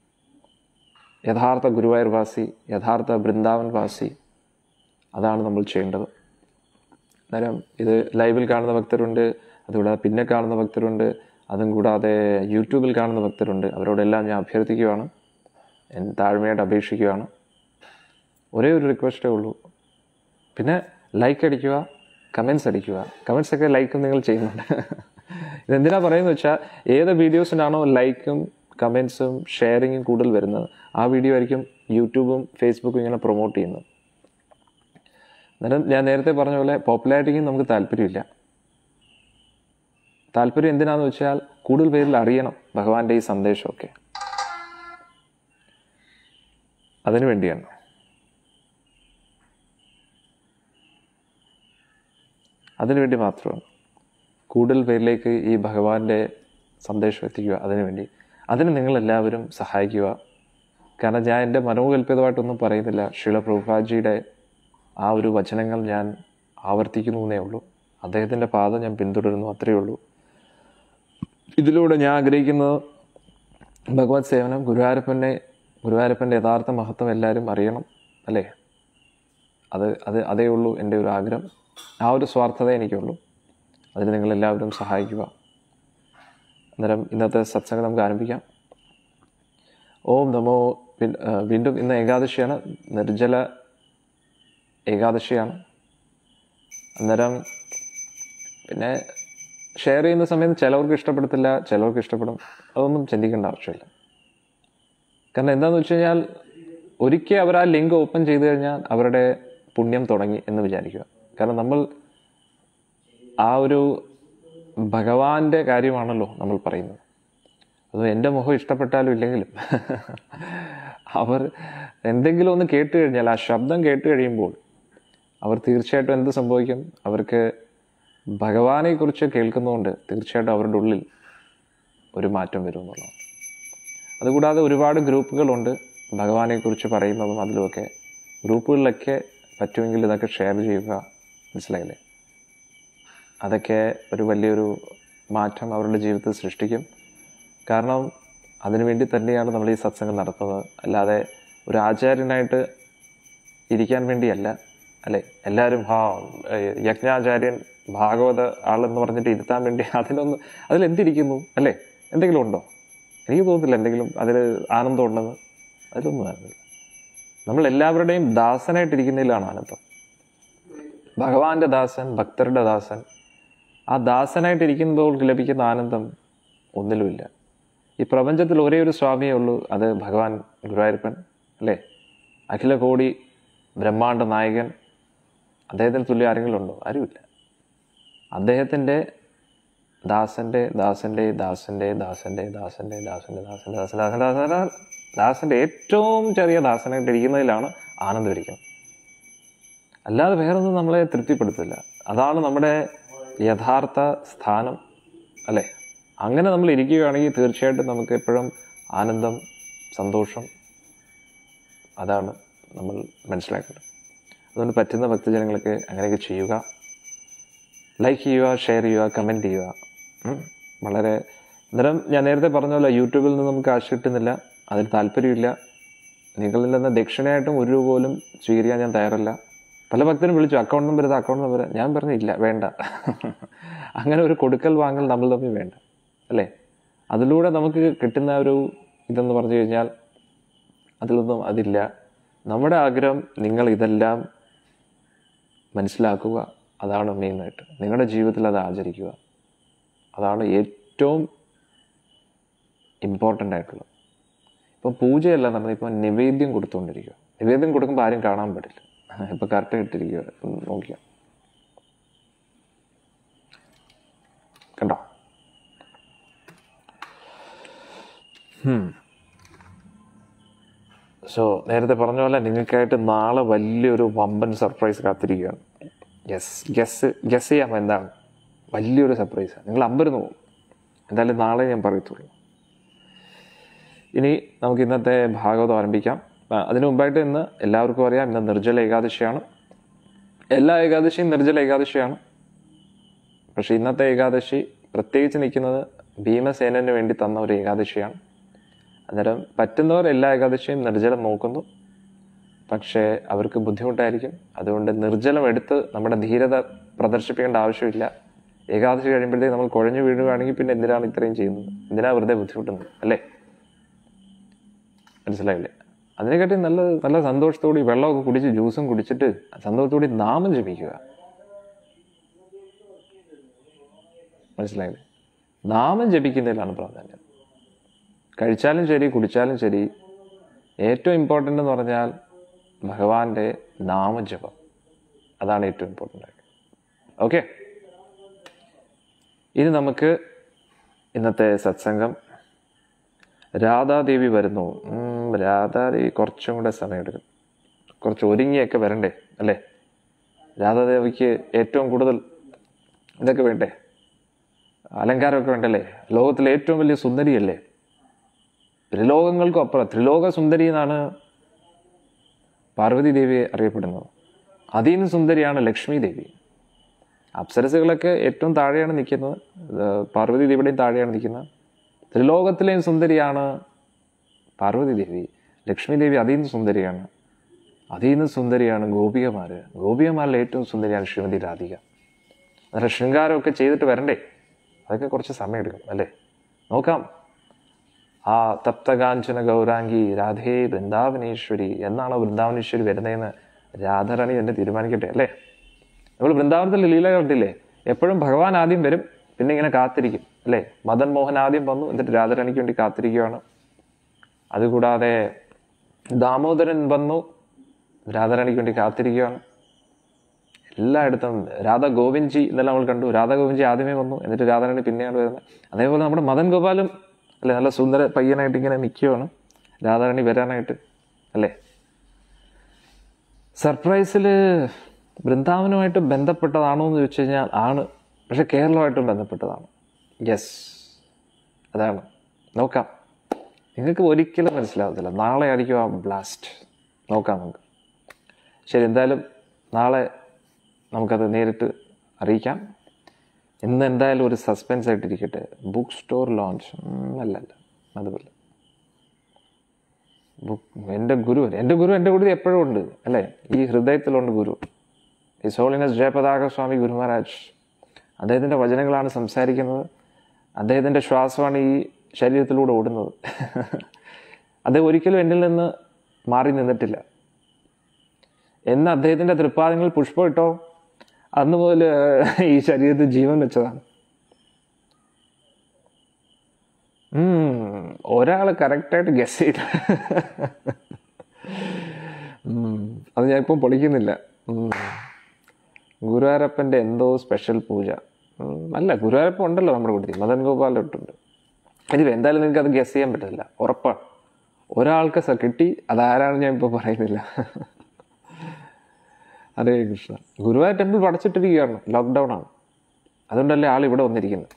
Speaker 1: യഥാർത്ഥ ഗുരുവായൂർ വാസി യഥാർത്ഥ വൃന്ദാവൻ വാസി അതാണ് നമ്മൾ ചെയ്യേണ്ടത് അന്നേരം ഇത് ലൈവിൽ കാണുന്ന ഭക്തരുണ്ട് അതുകൂടാതെ പിന്നെ കാണുന്ന ഭക്തരുണ്ട് അതും കൂടാതെ യൂട്യൂബിൽ കാണുന്ന ഭക്തരുണ്ട് അവരോടെല്ലാം ഞാൻ അഭ്യർത്ഥിക്കുകയാണ് ഞാൻ താഴ്മയായിട്ട് അപേക്ഷിക്കുകയാണ് ഒരേ ഒരു റിക്വസ്റ്റേ ഉള്ളൂ പിന്നെ ലൈക്ക് അടിക്കുക കമൻസ് അടിക്കുക കമൻസ് ഒക്കെ ലൈക്കും നിങ്ങൾ ചെയ്യുന്നുണ്ട് ഇതെന്തിനാ പറയുന്നത് വെച്ചാൽ ഏത് വീഡിയോസിനാണോ ലൈക്കും കമൻസും ഷെയറിങ്ങും കൂടുതൽ വരുന്നത് ആ വീഡിയോ ആയിരിക്കും യൂട്യൂബും ഫേസ്ബുക്കും ഇങ്ങനെ പ്രൊമോട്ട് ചെയ്യുന്നത് അന്നേരം ഞാൻ നേരത്തെ പറഞ്ഞ പോലെ പോപ്പുലാരിറ്റിക്കും നമുക്ക് താല്പര്യമില്ല താല്പര്യം എന്തിനാന്ന് വെച്ചാൽ കൂടുതൽ പേരിൽ അറിയണം ഭഗവാന്റെ ഈ സന്ദേശമൊക്കെ അതിനു വേണ്ടിയാണ് അതിനുവേണ്ടി മാത്രമാണ് കൂടുതൽ പേരിലേക്ക് ഈ ഭഗവാന്റെ സന്ദേശം എത്തിക്കുക അതിനുവേണ്ടി അതിന് നിങ്ങളെല്ലാവരും സഹായിക്കുക കാരണം ഞാൻ എൻ്റെ മനോകൽപ്പിതമായിട്ടൊന്നും പറയുന്നില്ല ശീല പ്രഭുപാജിയുടെ ആ ഒരു വചനങ്ങൾ ഞാൻ ആവർത്തിക്കുന്നു എന്നേ ഉള്ളൂ അദ്ദേഹത്തിൻ്റെ പാത ഞാൻ പിന്തുടരുന്നു അത്രയേ ഉള്ളൂ ഇതിലൂടെ ഞാൻ ആഗ്രഹിക്കുന്നത് ഭഗവത് സേവനം ഗുരുവായൂരപ്പനെ ഗുരുവായൂരപ്പൻ്റെ യഥാർത്ഥ മഹത്വം എല്ലാവരും അറിയണം അല്ലേ അത് അത് അതേ ഉള്ളൂ എൻ്റെ ഒരു ആഗ്രഹം ആ ഒരു സ്വാർത്ഥത എനിക്കുള്ളൂ അതിന് നിങ്ങളെല്ലാവരും സഹായിക്കുക അന്നേരം ഇന്നത്തെ സത്സംഗം നമുക്ക് ആരംഭിക്കാം ഓം നമോ പിൻ- ആ, വീണ്ടും ഇന്ന് ഏകാദശിയാണ് നിർജ്ജല ഏകാദശിയാണ് അന്നേരം പിന്നെ ഷെയർ ചെയ്യുന്ന സമയത്ത് ചിലവർക്ക് ഇഷ്ടപ്പെടത്തില്ല ചിലവർക്ക് ഇഷ്ടപ്പെടും അതൊന്നും ചിന്തിക്കേണ്ട ആവശ്യമില്ല കാരണം എന്താണെന്ന് വെച്ച് കഴിഞ്ഞാൽ ഒരിക്കൽ അവർ ആ ലിങ്ക് ഓപ്പൺ ചെയ്ത് കഴിഞ്ഞാൽ അവരുടെ പുണ്യം തുടങ്ങി എന്ന് വിചാരിക്കുക കാരണം നമ്മൾ ആ ഒരു ഭഗവാന്റെ കാര്യമാണല്ലോ നമ്മൾ പറയുന്നത് അത് എൻ്റെ മുഖം ഇഷ്ടപ്പെട്ടാലും ഇല്ലെങ്കിലും അവർ എന്തെങ്കിലും ഒന്ന് കേട്ട് കഴിഞ്ഞാൽ ആ ശബ്ദം കേട്ട് കഴിയുമ്പോൾ അവർ തീർച്ചയായിട്ടും എന്ത് സംഭവിക്കും അവർക്ക് ഭഗവാനെക്കുറിച്ച് കേൾക്കുന്നതുകൊണ്ട് തീർച്ചയായിട്ടും അവരുടെ ഉള്ളിൽ ഒരു മാറ്റം വരും എന്നുള്ളതാണ് അതുകൂടാതെ ഒരുപാട് ഗ്രൂപ്പുകളുണ്ട് ഭഗവാനെക്കുറിച്ച് പറയുന്നതും അതിലുമൊക്കെ ഗ്രൂപ്പുകളിലൊക്കെ പറ്റുമെങ്കിൽ ഇതൊക്കെ ഷെയർ ചെയ്യുക മനസ്സിലായില്ലേ അതൊക്കെ ഒരു വലിയൊരു മാറ്റം അവരുടെ ജീവിതത്തിൽ സൃഷ്ടിക്കും കാരണം അതിനുവേണ്ടി തന്നെയാണ് നമ്മൾ ഈ സത്സംഗം നടത്തുന്നത് അല്ലാതെ ഒരു ആചാര്യനായിട്ട് ഇരിക്കാൻ വേണ്ടിയല്ല അല്ലേ എല്ലാവരും ഹാ ഏഹ് യജ്ഞാചാര്യൻ ഭാഗവത ആളെന്ന് പറഞ്ഞിട്ട് ഇരുത്താൻ വേണ്ടി അതിലൊന്ന് അതിലെന്തിരിക്കുന്നു അല്ലേ എന്തെങ്കിലും ഉണ്ടോ എനിക്ക് തോന്നുന്നില്ല എന്തെങ്കിലും അതിൽ ആനന്ദം ഉണ്ടെന്ന് അതിലൊന്നും ആനന്ദമില്ല നമ്മൾ എല്ലാവരുടെയും ദാസനായിട്ടിരിക്കുന്നതിലാണ് ആനന്ദം ഭഗവാന്റെ ദാസൻ ഭക്തരുടെ ദാസൻ ആ ദാസനായിട്ടിരിക്കുമ്പോൾ ലഭിക്കുന്ന ആനന്ദം ഒന്നിലുമില്ല ഈ പ്രപഞ്ചത്തിൽ ഒരേ ഒരു സ്വാമിയേ ഉള്ളൂ അത് ഭഗവാൻ ഗുരുവായൂരപ്പൻ അല്ലേ അഖില കോടി ബ്രഹ്മാണ്ട നായകൻ അദ്ദേഹത്തിന് തുല്യം ആരെങ്കിലും ഉണ്ടോ ആരുമില്ല അദ്ദേഹത്തിൻ്റെ ദാസൻ്റെ ദാസൻ്റെ ദാസൻ്റെ ദാസൻ്റെ ദാസൻ്റെ ദാസൻ്റെ ദാസൻ്റെ ദാസൻ്റെ ദാസൻ്റെ ദാസൻ്റെ ദാസൻ്റെ ഏറ്റവും ചെറിയ ദാസനായിട്ട് ഇരിക്കുന്നതിലാണ് ആനന്ദം ഇരിക്കുന്നത് അല്ലാതെ വേറൊന്നും നമ്മളെ തൃപ്തിപ്പെടുത്തില്ല അതാണ് നമ്മുടെ യഥാർത്ഥ സ്ഥാനം അല്ലേ അങ്ങനെ നമ്മൾ ഇരിക്കുകയാണെങ്കിൽ തീർച്ചയായിട്ടും നമുക്ക് എപ്പോഴും ആനന്ദം സന്തോഷം അതാണ് നമ്മൾ മനസ്സിലാക്കേണ്ടത് അതുകൊണ്ട് പറ്റുന്ന ഭക്തജനങ്ങൾക്ക് അങ്ങനെയൊക്കെ ചെയ്യുക ലൈക്ക് ചെയ്യുക ഷെയർ ചെയ്യുക കമൻറ്റ് ചെയ്യുക ഉം. വളരെ അന്നേരം ഞാൻ നേരത്തെ പറഞ്ഞ പോലെ യൂട്യൂബിൽ നിന്ന് നമുക്ക് കാശ് കിട്ടുന്നില്ല അതിന് താല്പര്യമില്ല നിങ്ങളിൽ നിന്ന് ദക്ഷിണയായിട്ടും ഒരു രൂപ പോലും സ്വീകരിക്കാൻ ഞാൻ തയ്യാറല്ല പല ഭക്തരും വിളിച്ചു അക്കൗണ്ട് നമ്പർ ഇത് അക്കൗണ്ട് നമ്പർ ഞാൻ പറഞ്ഞു ഇല്ല വേണ്ട അങ്ങനെ ഒരു കൊടുക്കൽ വാങ്ങൽ നമ്മൾ തമ്മിൽ വേണ്ട അല്ലേ അതിലൂടെ നമുക്ക് കിട്ടുന്ന ഒരു ഇതെന്ന് പറഞ്ഞു കഴിഞ്ഞാൽ അതിലൊന്നും അതില്ല നമ്മുടെ ആഗ്രഹം നിങ്ങൾ ഇതെല്ലാം മനസ്സിലാക്കുക അതാണ് മെയിനായിട്ട് നിങ്ങളുടെ ജീവിതത്തിൽ അത് ആചരിക്കുക അതാണ് ഏറ്റവും ഇമ്പോർട്ടൻ്റ് ആയിട്ടുള്ളത് ഇപ്പം പൂജയല്ല നമ്മൾ ഇപ്പം നിവേദ്യം കൊടുത്തുകൊണ്ടിരിക്കുക നിവേദ്യം കൊടുക്കുമ്പോൾ ആരും കാണാൻ പാടില്ല ഇപ്പം കറക്റ്റ് ഇട്ടിരിക്കുക നോക്കിയ കണ്ടോ സോ നേരത്തെ പറഞ്ഞ പോലെ നിങ്ങൾക്കായിട്ട് നാളെ വലിയൊരു വമ്പൻ സർപ്രൈസ് കാത്തിരിക്കുകയാണ് യെസ് ഗസ് ഗസ് ചെയ്യാമോ എന്താണ് വലിയൊരു സർപ്രൈസാണ് നിങ്ങൾ അമ്പരുന്ന് പോകും എന്തായാലും നാളെ ഞാൻ പറയത്തുള്ളൂ ഇനി നമുക്ക് ഇന്നത്തെ ഭാഗവതം ആരംഭിക്കാം ആ, അതിനു മുമ്പായിട്ട് ഇന്ന് എല്ലാവർക്കും അറിയാം ഇന്ന് നിർജ്ജല ഏകാദശിയാണ് എല്ലാ ഏകാദശിയും നിർജ്ജല ഏകാദശിയാണ് പക്ഷേ ഇന്നത്തെ ഏകാദശി പ്രത്യേകിച്ച് നിൽക്കുന്നത് ഭീമസേനന് വേണ്ടി തന്ന ഒരു ഏകാദശിയാണ് അന്നേരം പറ്റുന്നവർ എല്ലാ ഏകാദശിയും നിർജ്ജലം നോക്കുന്നു പക്ഷേ അവർക്ക് ബുദ്ധിമുട്ടായിരിക്കും അതുകൊണ്ട് നിർജ്ജലം എടുത്ത് നമ്മുടെ ധീരത പ്രദർശിപ്പിക്കേണ്ട ആവശ്യമില്ല ഏകാദശി കഴിയുമ്പോഴത്തേക്ക് നമ്മൾ കുഴഞ്ഞു വീഴുകയാണെങ്കിൽ പിന്നെ എന്തിനാണ് ഇത്രയും ചെയ്യുന്നത് എന്തിനാ വെറുതെ ബുദ്ധിമുട്ടുന്നത് അല്ലേ മനസ്സിലായില്ലേ അതിനെക്കാട്ടി നല്ല നല്ല സന്തോഷത്തോടെ വെള്ളമൊക്കെ കുടിച്ച് ജ്യൂസും കുടിച്ചിട്ട് സന്തോഷത്തോടെ നാമം ജപിക്കുക മനസ്സിലായില്ലേ നാമം ജപിക്കുന്നതിലാണ് പ്രാധാന്യം കഴിച്ചാലും ശരി കുടിച്ചാലും ശരി ഏറ്റവും ഇമ്പോർട്ടൻ്റ് എന്ന് പറഞ്ഞാൽ ഭഗവാന്റെ നാമജപം അതാണ് ഏറ്റവും ഇമ്പോർട്ടൻ്റ് ആയിട്ട് ഓക്കെ ഇനി നമുക്ക് ഇന്നത്തെ സത്സംഗം രാധാദേവി വരുന്നു ഉം, രാധാദേവി കുറച്ചും കൂടെ സമയമെടുക്കും കുറച്ച് ഒരുങ്ങിയൊക്കെ വരണ്ടേ അല്ലേ രാധാദേവിക്ക് ഏറ്റവും കൂടുതൽ ഇതൊക്കെ വേണ്ടേ അലങ്കാരമൊക്കെ വേണ്ടല്ലേ ലോകത്തിലെ ഏറ്റവും വലിയ സുന്ദരിയല്ലേ ത്രിലോകങ്ങൾക്കും അപ്പുറം ത്രിലോക സുന്ദരി എന്നാണ് പാർവതി ദേവി അറിയപ്പെടുന്നത് അതീന സുന്ദരിയാണ് ലക്ഷ്മി ദേവി അപ്സരസുകളൊക്കെ ഏറ്റവും താഴെയാണ് നിൽക്കുന്നത് ഇത് പാർവതി ദേവിയുടെയും താഴെയാണ് നിൽക്കുന്നത് ത്രിലോകത്തിലെയും സുന്ദരിയാണ് പാർവതി ദേവി ലക്ഷ്മി ദേവി അതീന സുന്ദരിയാണ് അതീന സുന്ദരിയാണ് ഗോപികമാർ ഗോപികമാരിലെ ഏറ്റവും സുന്ദരിയാണ് ശ്രീമതി രാധിക അന്നേരം ശൃംഗാരമൊക്കെ ചെയ്തിട്ട് വരണ്ടേ അതൊക്കെ കുറച്ച് സമയമെടുക്കും അല്ലേ നോക്കാം ആ തപ്തകാഞ്ചന ഗൗരാംഗി രാധേ വൃന്ദാവനേശ്വരി എന്നാണോ വൃന്ദാവനേശ്വരി വരുന്നതെന്ന് രാധാറാണി തന്നെ തീരുമാനിക്കട്ടെ അല്ലേ നമ്മൾ വൃന്ദാവനത്തിൽ ലീല കണ്ടില്ലേ എപ്പോഴും ഭഗവാൻ ആദ്യം വരും പിന്നെ ഇങ്ങനെ കാത്തിരിക്കും അല്ലേ മദൻ മോഹൻ ആദ്യം വന്നു എന്നിട്ട് രാധാറാണിക്ക് വേണ്ടി കാത്തിരിക്കുകയാണ് അതുകൂടാതെ ദാമോദരൻ വന്നു രാധാറാണിക്ക് വേണ്ടി കാത്തിരിക്കുകയാണ് എല്ലായിടത്തും രാധ ഗോവിന്ദ്ജി എന്നെല്ലാം നമ്മൾ കണ്ടു രാധ ഗോവിന്ദ്ജി ആദ്യമേ വന്നു എന്നിട്ട് രാധാറാണി പിന്നെയാണ് വരുന്നത് അതേപോലെ നമ്മുടെ മദൻ ഗോപാലും അല്ലെ നല്ല സുന്ദര പയ്യനായിട്ട് ഇങ്ങനെ നിൽക്കുകയാണ് രാധാറാണി വരാനായിട്ട് അല്ലേ സർപ്രൈസിൽ വൃന്ദാവനുമായിട്ട് ബന്ധപ്പെട്ടതാണോ എന്ന് ചോദിച്ചു കഴിഞ്ഞാൽ ആണ് പക്ഷെ കേരളമായിട്ടും ബന്ധപ്പെട്ടതാണ് യെസ് അതാണ് നോക്കാം നിങ്ങൾക്ക് ഒരിക്കലും മനസ്സിലാവത്തില്ല നാളെ ആയിരിക്കും ആ ബ്ലാസ്റ്റ് നോക്കാം നമുക്ക് ശരി എന്തായാലും നാളെ നമുക്കത് നേരിട്ട് അറിയിക്കാം ഇന്ന് എന്തായാലും ഒരു സസ്പെൻസ് ആയിട്ടിരിക്കട്ടെ ബുക്ക് സ്റ്റോർ ലോഞ്ച് അല്ല അല്ല അതുപോലെ ബുക്ക് എൻ്റെ ഗുരു എൻ്റെ ഗുരു എൻ്റെ കൂടെ എപ്പോഴും ഉണ്ട് അല്ലേ ഈ ഹൃദയത്തിലുണ്ട് ഗുരു ഈ സോളിനസ് ജയപതാക സ്വാമി ഗുരു മഹാരാജ് അദ്ദേഹത്തിൻ്റെ വചനങ്ങളാണ് സംസാരിക്കുന്നത് അദ്ദേഹത്തിൻ്റെ ശ്വാസമാണ് ഈ ശരീരത്തിലൂടെ ഓടുന്നത് അദ്ദേഹം ഒരിക്കലും എന്നിൽ നിന്ന് മാറി നിന്നിട്ടില്ല എന്ന് അദ്ദേഹത്തിൻ്റെ തൃപ്പാദങ്ങൾ പുഷ്പം ഇട്ടോ അന്ന് മുതൽ ഈ ശരീരത്തിൽ ജീവൻ വെച്ചതാണ് ഒരാൾ കറക്റ്റായിട്ട് ഗസ് ചെയ്ത ഉം, അത് ഞാൻ ഇപ്പം പൊളിക്കുന്നില്ല ഉം. ഗുരുവായൂരപ്പൻ്റെ എന്തോ സ്പെഷ്യൽ പൂജ ഉം, അല്ല ഗുരുവായൂരപ്പൻ ഉണ്ടല്ലോ നമ്മുടെ കൂട്ടത്തിൽ മദൻ ഗോപാൽ തൊട്ടുണ്ട് ഇനി എന്തായാലും നിങ്ങൾക്ക് അത് ഗസ് ചെയ്യാൻ പറ്റില്ല ഉറപ്പാണ് ഒരാൾക്ക് സ കിട്ടി അതാരാണ് ഞാൻ ഇപ്പോൾ പറയുന്നില്ല ഹരേ കൃഷ്ണ ഗുരുവായൂർ ടെമ്പിൾ പടച്ചിട്ടിരിക്കുകയാണ് ലോക്ക്ഡൗൺ ആണ് അതുകൊണ്ടല്ലേ ആൾ ഇവിടെ വന്നിരിക്കുന്നത്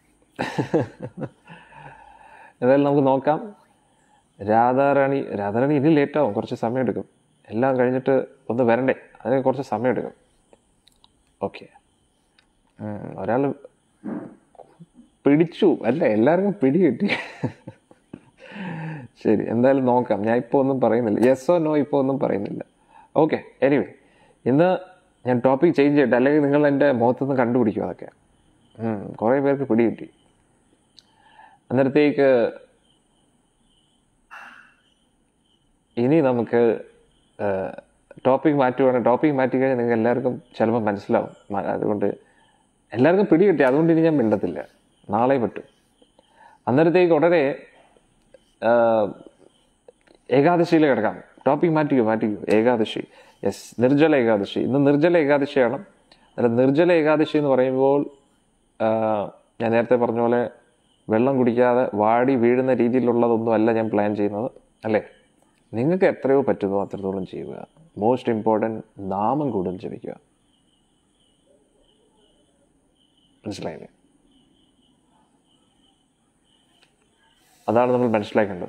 Speaker 1: എന്തായാലും നമുക്ക് നോക്കാം രാധാറാണി രാധാറാണി ഇനി ലേറ്റാവും കുറച്ച് സമയം എടുക്കും എല്ലാം കഴിഞ്ഞിട്ട് ഒന്ന് വരണ്ടേ അതിന് കുറച്ച് സമയം എടുക്കും ഓക്കെ ഒരാൾ പിടിച്ചു അല്ല എല്ലാവർക്കും പിടി കിട്ടി ശരി എന്തായാലും നോക്കാം ഞാൻ ഇപ്പോൾ ഒന്നും പറയുന്നില്ല യെസ്സോ നോ ഇപ്പോൾ ഒന്നും പറയുന്നില്ല ഓക്കെ എനിവേ ഇന്ന് ഞാൻ ടോപ്പിക് ചേഞ്ച് ചെയ്യട്ടെ അല്ലെങ്കിൽ നിങ്ങൾ എൻ്റെ മുഖത്തുനിന്ന് കണ്ടുപിടിക്കും അതൊക്കെ ഉം, കുറേ പേർക്ക് പിടി കിട്ടി അന്നേരത്തേക്ക് ഇനി നമുക്ക് ടോപ്പിക് മാറ്റുവാണെങ്കിൽ ടോപ്പിക് മാറ്റി കഴിഞ്ഞാൽ നിങ്ങൾക്ക് എല്ലാവർക്കും ചിലപ്പോൾ മനസ്സിലാവും മ- അതുകൊണ്ട് എല്ലാവർക്കും പിടി കിട്ടി അതുകൊണ്ട് ഇനി ഞാൻ മിണ്ടത്തില്ല നാളെ പറ്റും അന്നേരത്തേക്ക് ഉടനെ ആ, ഏകാദശിയിൽ കിടക്കാം ടോപ്പിക് മാറ്റിക്കോ മാറ്റിക്കോ ഏകാദശി യെസ് നിർജ്ജല ഏകാദശി ഇന്ന് നിർജ്ജല ഏകാദശിയാണ് അല്ല നിർജ്ജല ഏകാദശി എന്ന് പറയുമ്പോൾ ആ, ഞാൻ നേരത്തെ പറഞ്ഞ പോലെ വെള്ളം കുടിക്കാതെ വാടി വീഴുന്ന രീതിയിലുള്ളതൊന്നും അല്ല ഞാൻ പ്ലാൻ ചെയ്യുന്നത് അല്ലേ നിങ്ങൾക്ക് എത്രയോ പറ്റുന്നോ അത്രത്തോളം ചെയ്യുക മോസ്റ്റ് ഇമ്പോർട്ടൻറ്റ് നാമം കൂടുതൽ ജപിക്കുക മനസ്സിലായില്ലേ അതാണ് നമ്മൾ മനസ്സിലാക്കേണ്ടത്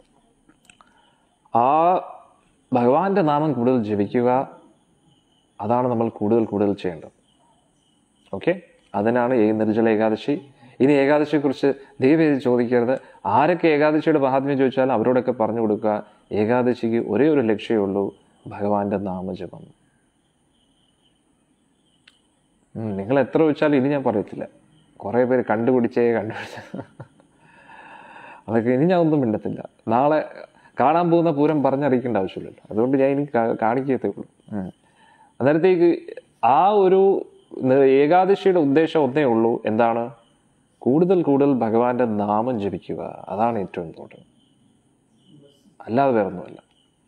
Speaker 1: ആ ഭഗവാന്റെ നാമം കൂടുതൽ ജപിക്കുക അതാണ് നമ്മൾ കൂടുതൽ കൂടുതൽ ചെയ്യേണ്ടത് ഓക്കെ അതിനാണ് ഈ നിർജ്ജല ഏകാദശി ഇനി ഏകാദശിയെക്കുറിച്ച് ദൈവം ചോദിക്കരുത് ആരൊക്കെ ഏകാദശിയുടെ മഹാത്മ്യം ചോദിച്ചാലും അവരോടൊക്കെ പറഞ്ഞു കൊടുക്കുക ഏകാദശിക്ക് ഒരേ ഒരു ലക്ഷ്യമേ ഉള്ളൂ ഭഗവാന്റെ നാമജപം ഉം, നിങ്ങൾ എത്ര ചോദിച്ചാലും ഇനി ഞാൻ പറയത്തില്ല കുറേ പേര് കണ്ടുപിടിച്ചേ കണ്ടുപിടിച്ച അതൊക്കെ ഇനി ഞാൻ ഒന്നും മിണ്ടത്തില്ല നാളെ കാണാൻ പോകുന്ന പൂരം പറഞ്ഞറിയിക്കേണ്ട ആവശ്യമില്ലല്ലോ അതുകൊണ്ട് ഞാൻ ഇനി കാ- കാണിക്കത്തേ ഉള്ളൂ ഉം. അന്നേരത്തേക്ക് ആ ഒരു ന- ഏകാദശിയുടെ ഉദ്ദേശം ഒന്നേ ഉള്ളൂ എന്താണ് കൂടുതൽ കൂടുതൽ ഭഗവാന്റെ നാമം ജപിക്കുക അതാണ് ഏറ്റവും ഇമ്പോർട്ടൻറ്റ് അല്ലാതെ വേറെ ഒന്നുമല്ല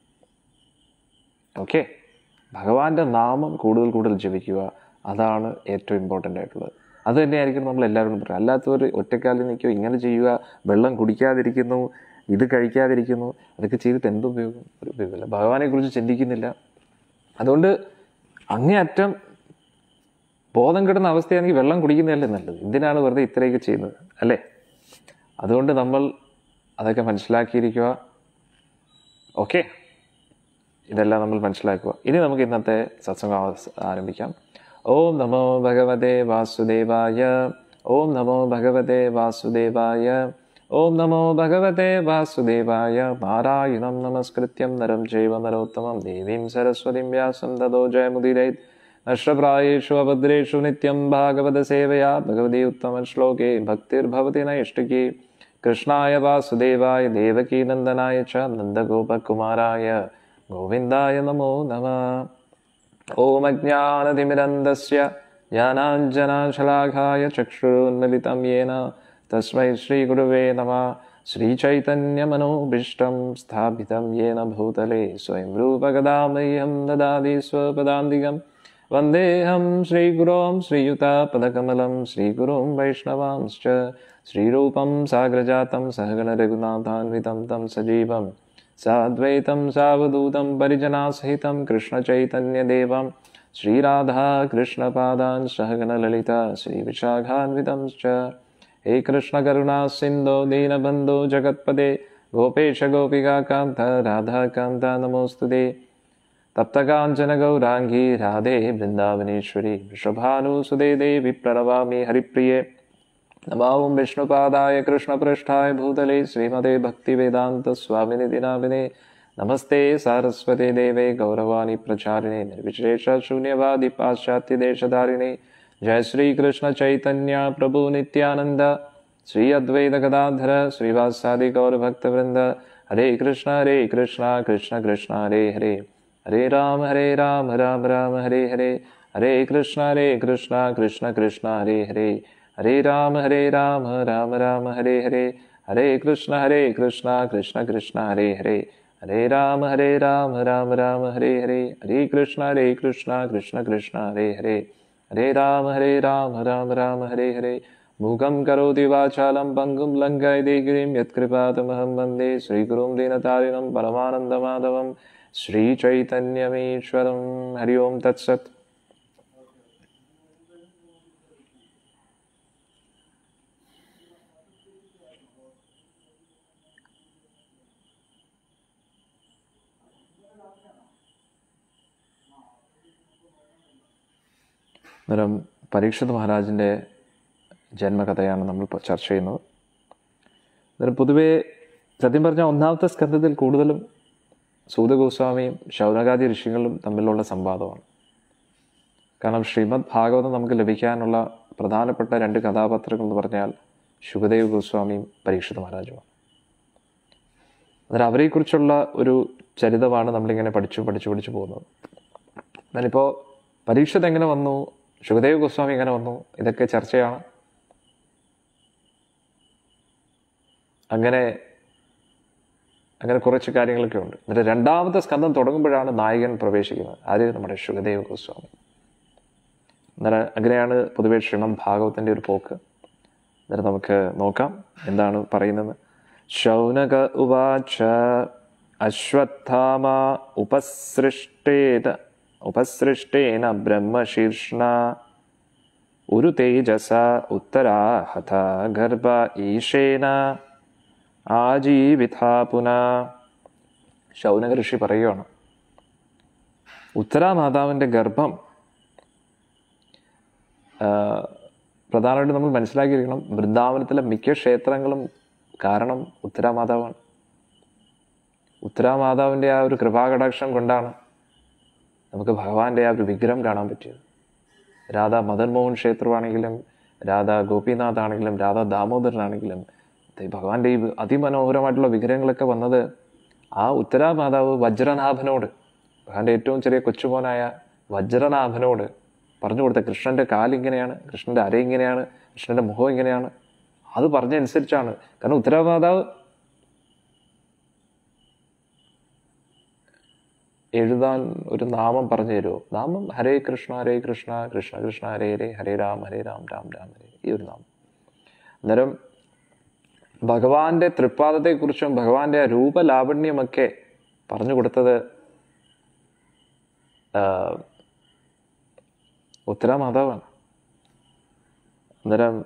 Speaker 1: ഓക്കെ ഭഗവാന്റെ നാമം കൂടുതൽ കൂടുതൽ ജപിക്കുക അതാണ് ഏറ്റവും ഇമ്പോർട്ടൻ്റ് ആയിട്ടുള്ളത് അത് തന്നെയായിരിക്കും നമ്മൾ എല്ലാവരോടും പറയുക അല്ലാത്തവർ ഒറ്റക്കാലിൽ നിൽക്കുക ഇങ്ങനെ ചെയ്യുക വെള്ളം കുടിക്കാതിരിക്കുന്നു ഇത് കഴിക്കാതിരിക്കുന്നു അതൊക്കെ ചെയ്തിട്ട് എന്ത് ഉപയോഗം ഒരു ഉപയോഗമില്ല ഭഗവാനെ കുറിച്ച് ചിന്തിക്കുന്നില്ല അതുകൊണ്ട് അങ്ങേയറ്റം ബോധം കിട്ടുന്ന അവസ്ഥയാണെങ്കിൽ വെള്ളം കുടിക്കുന്നതല്ലേ നല്ലത് എന്തിനാണ് വെറുതെ ഇത്രയൊക്കെ ചെയ്യുന്നത് അല്ലേ അതുകൊണ്ട് നമ്മൾ അതൊക്കെ മനസ്സിലാക്കിയിരിക്കുക ഓക്കെ ഇതെല്ലാം നമ്മൾ മനസ്സിലാക്കുക ഇനി നമുക്ക് ഇന്നത്തെ സത്സംഗം ആവസ്- ആരംഭിക്കാം ഓം നമോ ഭഗവതേ വാസുദേവായ ഓം നമോ ഭഗവതേ വാസുദേവായ ഓം നമോ ഭഗവതേ വാസുദേവായ നാരായണം നമസ്കൃത്യം നരം ചൈവ നരോത്തമം ദേവീം സരസ്വതിം വ്യാസം തതോ ജയമുദിരൈത് നഷ്ടപ്രായേഷു അഭദ്രേഷു നിത്യം ഭാഗവത സേവയാ ഭഗവതി ഉത്തമ ശ്ലോകേ ഭക്തിർഭവതി നൈഷ്ഠികേ കൃഷ്ണായ വാസുദേവായ ദേവകീനന്ദനായ ച നന്ദഗോപകുമാരായ ഗോവിന്ദായ നമോ നമ ഓം അജ്ഞാനതിമിരന്തസ്യ ജ്ഞാനാഞ്ജനാശലാഘായ ചക്ഷുരുന്മിലിതം യേന തസ്മൈ ശ്രീഗുരുവേ നമ ശ്രീചൈതന്യമനോഭീഷ്ടം സ്ഥാപിതം യേന ഭൂതലെ സ്വയം രൂപകഥാമह्यं ദദാതി സ്വപദാന്തികം വന്ദേഹം ശ്രീഗുരോം ശ്രീയുതാപദകമലം ശ്രീഗുരും വൈഷ്ണവാംശ്ച ശ്രീരൂപം സാഗ്രജാതം സഹഗണരഘുനാഥാന്വിതം തം സജീവം സാദ്വൈതം സാവധൂതം പരിജനാസഹിതം കൃഷ്ണചൈതന്യദേവം ശ്രീരാധാകൃഷ്ണപാദാൻ സഹഗണലളിത ശ്രീവിശാഖാന്വിതം ച हे कृष्णकरुणा सिन्धो दीनबन्धो जगत्पदे गोपेश गोपिकान्त राधाकान्त नमोऽस्तु ते तप्तकाञ्चनगौराङ्गी राधे वृन्दावनेश्वरी वृषभानुसुदे देवि प्रणवामि हरिप्रिये नमो विष्णुपादाय कृष्णपृष्ठाय भूतले श्रीमते भक्तिवेदान्तस्वामिनिधि नामिने नमस्ते सारस्वते देवे गौरवाणि प्रचारिणे निर्विशेषशून्यवादि पाश्चात्यदेशधारिणे जय श्री कृष्ण चैतन्य प्रभु नित्यानंद श्री अद्वैत गदाधर श्रीवासादि गौर भक्त वृंद हरे कृष्ण हरे कृष्ण कृष्ण कृष्ण हरे हरे हरे राम हरे राम राम राम हरे हरे हरे कृष्ण हरे कृष्ण कृष्ण कृष्ण हरे हरे हरे राम हरे राम राम राम हरे हरे ഹരേ കൃഷ്ണ ഹരേ കൃഷ്ണ കൃഷ്ണ കൃഷ്ണ ഹരേ ഹരേ ഹരേ രാമ ഹരേ രാമ രാമ രാമ ഹരേ ഹരേ ഹരേ കൃഷ്ണ ഹരേ കൃഷ്ണ കൃഷ്ണ കൃഷ്ണ ഹരേ ഹരേ ഹരേ രാമ ഹരേ രാമ രാമ രാമ ഹരേ ഹരേ മൂകം കരോതി വാചാലം പങ്കും ലങ്കായതേ ഗിരിം യത്കൃപാതമഹം വന്ദേ ശ്രീഗുരും ദീനതാരിണം പരമാനന്ദമാധവം ശ്രീചൈതന്യമീശ്വരം ഹരി ഓം തത്സത് അന്നേരം പരീക്ഷിത് മഹാരാജിൻ്റെ ജന്മകഥയാണ് നമ്മൾ ഇപ്പോൾ ചർച്ച ചെയ്യുന്നത് അന്നേരം പൊതുവേ സത്യം പറഞ്ഞാൽ ഒന്നാമത്തെ സ്കന്ധത്തിൽ കൂടുതലും സൂതഗോസ്വാമിയും ശൗനകാദി ഋഷികളും തമ്മിലുള്ള സംവാദമാണ് കാരണം ശ്രീമദ് ഭാഗവതം നമുക്ക് ലഭിക്കാനുള്ള പ്രധാനപ്പെട്ട രണ്ട് കഥാപാത്രങ്ങൾ എന്ന് പറഞ്ഞാൽ ശുഭദേവ് ഗോസ്വാമിയും പരീക്ഷിത് മഹാരാജുമാണ് അന്നേരം അവരെക്കുറിച്ചുള്ള ഒരു ചരിതമാണ് നമ്മളിങ്ങനെ പഠിച്ചു പഠിച്ചു പഠിച്ചു പോകുന്നത് എന്നാലിപ്പോൾ പരീക്ഷത്ത് എങ്ങനെ വന്നു ശുഭദേവ് ഗോസ്വാമി എങ്ങനെ വന്നു ഇതൊക്കെ ചർച്ചയാണ് അങ്ങനെ അങ്ങനെ കുറച്ച് കാര്യങ്ങളൊക്കെ ഉണ്ട് എന്നിട്ട് രണ്ടാമത്തെ സ്കന്ധം തുടങ്ങുമ്പോഴാണ് നായകൻ പ്രവേശിക്കുന്നത് ആര് നമ്മുടെ ശുഗദേവ് ഗോസ്വാമി അന്നേരം അങ്ങനെയാണ് പൊതുവെ ക്ഷണം ഭാഗവത്തിൻ്റെ ഒരു പോക്ക് അന്നേരം നമുക്ക് നോക്കാം എന്താണ് പറയുന്നത് ശൗനക ഉവാച അശ്വത്ഥാമ ഉപസൃഷ്ടേത ഉപസൃഷ്ടേന ബ്രഹ്മശീർഷ്ണ ഒരു തേജസ ഉത്തരാഹത ഗർഭ ഈശേന ആജീവിത പുന ശൗനക ഋഷി പറയുകയാണ് ഉത്തരാമാതാവിൻ്റെ ഗർഭം ആ, പ്രധാനമായിട്ട് നമ്മൾ മനസ്സിലാക്കിയിരിക്കണം വൃന്ദാവനത്തിലെ മിക്ക ക്ഷേത്രങ്ങളും കാരണം ഉത്തരാമാതാവാണ് ഉത്തരാമാതാവിൻ്റെ ആ ഒരു കൃപാകടാക്ഷം കൊണ്ടാണ് നമുക്ക് ഭഗവാന്റെ ആ ഒരു വിഗ്രഹം കാണാൻ പറ്റിയത് രാധാ മദൻ മോഹൻ ക്ഷേത്രമാണെങ്കിലും രാധാ ഗോപിനാഥ് ആണെങ്കിലും രാധാ ദാമോദരനാണെങ്കിലും ദേ ഭഗവാന്റെ ഈ അതിമനോഹരമായിട്ടുള്ള വിഗ്രഹങ്ങളൊക്കെ വന്നത് ആ ഉത്തരാമാതാവ് വജ്രനാഭനോട് ഭഗവാന്റെ ഏറ്റവും ചെറിയ കൊച്ചുമോനായ വജ്രനാഭനോട് പറഞ്ഞു കൊടുത്ത കൃഷ്ണന്റെ കാലിങ്ങനെയാണ് കൃഷ്ണന്റെ അര ഇങ്ങനെയാണ് കൃഷ്ണന്റെ മുഖം ഇങ്ങനെയാണ് അത് പറഞ്ഞനുസരിച്ചാണ് കാരണം ഉത്തരാമാതാവ് എഴുതാൻ ഒരു നാമം പറഞ്ഞു തരുമോ നാമം ഹരേ കൃഷ്ണ ഹരേ കൃഷ്ണ കൃഷ്ണ കൃഷ്ണ ഹരേ ഹരേ ഹരേ രാം ഹരേ രാം രാം രാം ഹരേ ഈ ഒരു നാമം അന്നേരം ഭഗവാന്റെ തൃപ്പാദത്തെക്കുറിച്ചും ഭഗവാന്റെ ആ രൂപലാവണ്യമൊക്കെ പറഞ്ഞു കൊടുത്തത് ആ, ഉത്തരാമാതാവാണ് അന്നേരം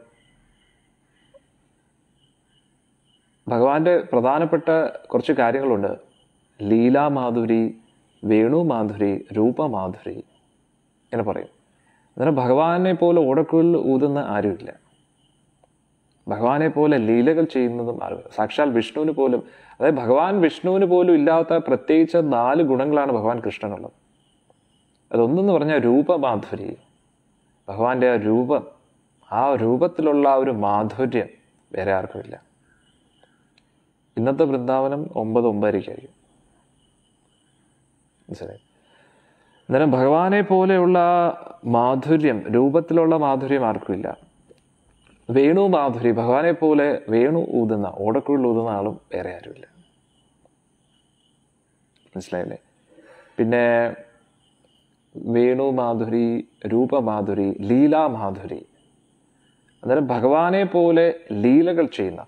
Speaker 1: ഭഗവാന്റെ പ്രധാനപ്പെട്ട കുറച്ച് കാര്യങ്ങളുണ്ട് ലീലാമാധുരി വേണുമാധുരി രൂപമാധുരി എന്ന് പറയും അന്നേരം ഭഗവാനെ പോലെ ഓടക്കുഴൽ ഊതുന്ന ആരുമില്ല ഭഗവാനെ പോലെ ലീലകൾ ചെയ്യുന്നതും ആരുമില്ല സാക്ഷാൽ വിഷ്ണുവിന് പോലും അതായത് ഭഗവാൻ വിഷ്ണുവിന് പോലും ഇല്ലാത്ത പ്രത്യേകിച്ച് നാല് ഗുണങ്ങളാണ് ഭഗവാൻ കൃഷ്ണനുള്ളത് അതൊന്നെന്ന് പറഞ്ഞാൽ രൂപമാധുരി ഭഗവാന്റെ ആ രൂപം ആ രൂപത്തിലുള്ള ആ ഒരു മാധുര്യം വേറെ ആർക്കുമില്ല ഇന്നത്തെ വൃന്ദാവനം ഒമ്പത് ഒമ്പതരയ്ക്കായിരിക്കും മനസ്സിലായി അന്നേരം ഭഗവാനെ പോലെയുള്ള ആ മാധുര്യം രൂപത്തിലുള്ള മാധുര്യം ആർക്കുമില്ല വേണു മാധുരി ഭഗവാനെ പോലെ വേണു ഊതുന്ന ഓടക്കുഴൽ ഊതുന്ന ആളും വേറെ ആരുമില്ല മനസ്സിലായില്ലേ പിന്നെ വേണു മാധുരി രൂപമാധുരി ലീലാമാധുരി അന്നേരം ഭഗവാനെ പോലെ ലീലകൾ ചെയ്യുന്ന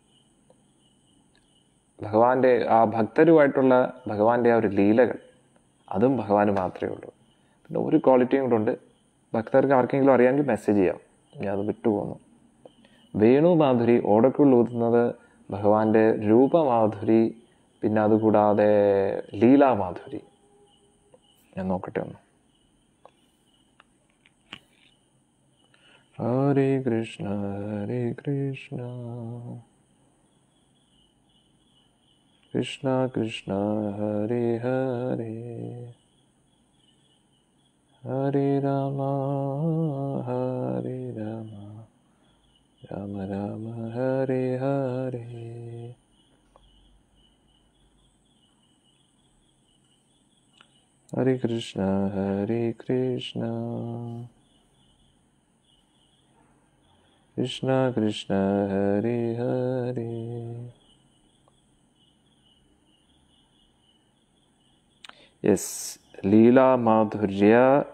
Speaker 1: ഭഗവാന്റെ ആ ഭക്തരുമായിട്ടുള്ള ഭഗവാന്റെ ആ ഒരു ലീലകൾ അതും ഭഗവാന് മാത്രമേ ഉള്ളൂ പിന്നെ ഒരു ക്വാളിറ്റിയും കൂടെ ഉണ്ട് ഭക്തർക്ക് ആർക്കെങ്കിലും അറിയാമെങ്കിൽ മെസ്സേജ് ചെയ്യാം ഞാൻ അത് വിട്ടുപോകുന്നു വേണു മാധുരി ഓടക്കുള്ളിൽ ഊതുന്നത് ഭഗവാന്റെ രൂപമാധുരി പിന്നെ അതുകൂടാതെ ലീലാമാധുരി ഞാൻ നോക്കട്ടെ ഒന്ന് ഹരേ കൃഷ്ണ ഹരേ കൃഷ്ണ കൃഷ്ണ കൃഷ്ണ ഹരേ ഹരേ ഹരേ രാമ ഹരേ രാമ രാമ രാമ ഹരേ ഹരേ ഹരേ കൃഷ്ണ ഹരേ കൃഷ്ണ കൃഷ്ണ കൃഷ്ണ ഹരി ഹരി യെസ് ലീലാമാധുര്യ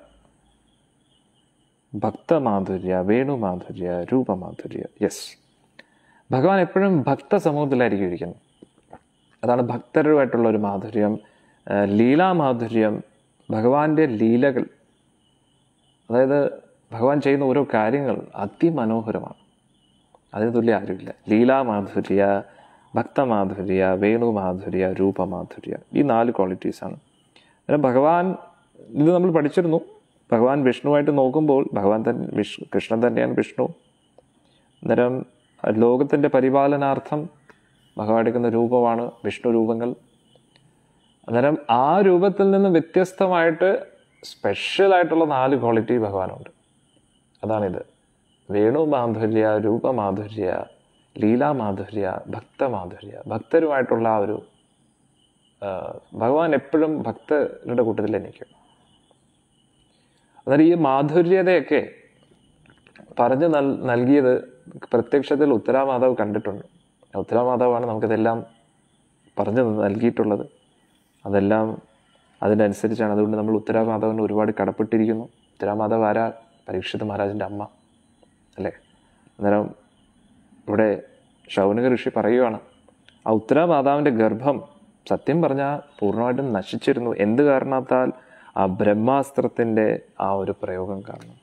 Speaker 1: ഭക്തമാധുര്യ വേണുമാധുര്യ രൂപമാധുര്യ യെസ് ഭഗവാൻ എപ്പോഴും ഭക്ത സമൂഹത്തിലായിരിക്കും ഇരിക്കുന്നത് അതാണ് ഭക്തരുമായിട്ടുള്ള ഒരു മാധുര്യം ആ, ലീലാമാധുര്യം ഭഗവാന്റെ ലീലകൾ അതായത് ഭഗവാൻ ചെയ്യുന്ന ഓരോ കാര്യങ്ങൾ അതിമനോഹരമാണ് അതിന് തുല്യം ആരുമില്ല ലീലാമാധുര്യ ഭക്തമാധുര്യ വേണുമാധുര്യ രൂപമാധുര്യ ഈ നാല് ക്വാളിറ്റീസാണ് അന്നേരം ഭഗവാൻ ഇത് നമ്മൾ പഠിച്ചിരുന്നു ഭഗവാൻ വിഷ്ണുവായിട്ട് നോക്കുമ്പോൾ ഭഗവാൻ തന്നെ വിഷ്ണു കൃഷ്ണൻ തന്നെയാണ് വിഷ്ണു അന്നേരം ലോകത്തിൻ്റെ പരിപാലനാർത്ഥം ഭഗവാൻ എടുക്കുന്ന രൂപമാണ് വിഷ്ണു രൂപങ്ങൾ അന്നേരം ആ രൂപത്തിൽ നിന്ന് വ്യത്യസ്തമായിട്ട് സ്പെഷ്യലായിട്ടുള്ള നാല് ക്വാളിറ്റി ഭഗവാനുണ്ട് അതാണിത് വേണു മാധുര്യ രൂപമാധുര്യ ലീലാമാധുര്യ ഭക്തമാധുര്യ ഭക്തരുമായിട്ടുള്ള ആ ഒരു ആ, ഭഗവാൻ എപ്പോഴും ഭക്തരുടെ കൂട്ടത്തിൽ നിൽക്കും അന്നേരം ഈ മാധുര്യതയൊക്കെ പറഞ്ഞു നൽ നൽകിയത് പ്രത്യക്ഷത്തിൽ ഉത്തരാമാതാവ് കണ്ടിട്ടുണ്ട് ഉത്തരാമാതാവാണ് നമുക്കിതെല്ലാം പറഞ്ഞു നൽകിയിട്ടുള്ളത് അതെല്ലാം അതിനനുസരിച്ചാണ് അതുകൊണ്ട് നമ്മൾ ഉത്തരാമാതാവിന് ഒരുപാട് കടപ്പെട്ടിരിക്കുന്നു ഉത്തരാമാതാവ് ആരാ പരീക്ഷിത് മഹാരാജൻ്റെ അമ്മ അല്ലേ അന്നേരം ഇവിടെ ശൗനക ഋഷി പറയുകയാണ് ആ ഉത്തരാമാതാവിൻ്റെ ഗർഭം സത്യം പറഞ്ഞാൽ പൂർണ്ണമായിട്ടും നശിച്ചിരുന്നു എന്ത് കാരണത്താൽ ആ ബ്രഹ്മാസ്ത്രത്തിൻ്റെ ആ ഒരു പ്രയോഗം കാരണം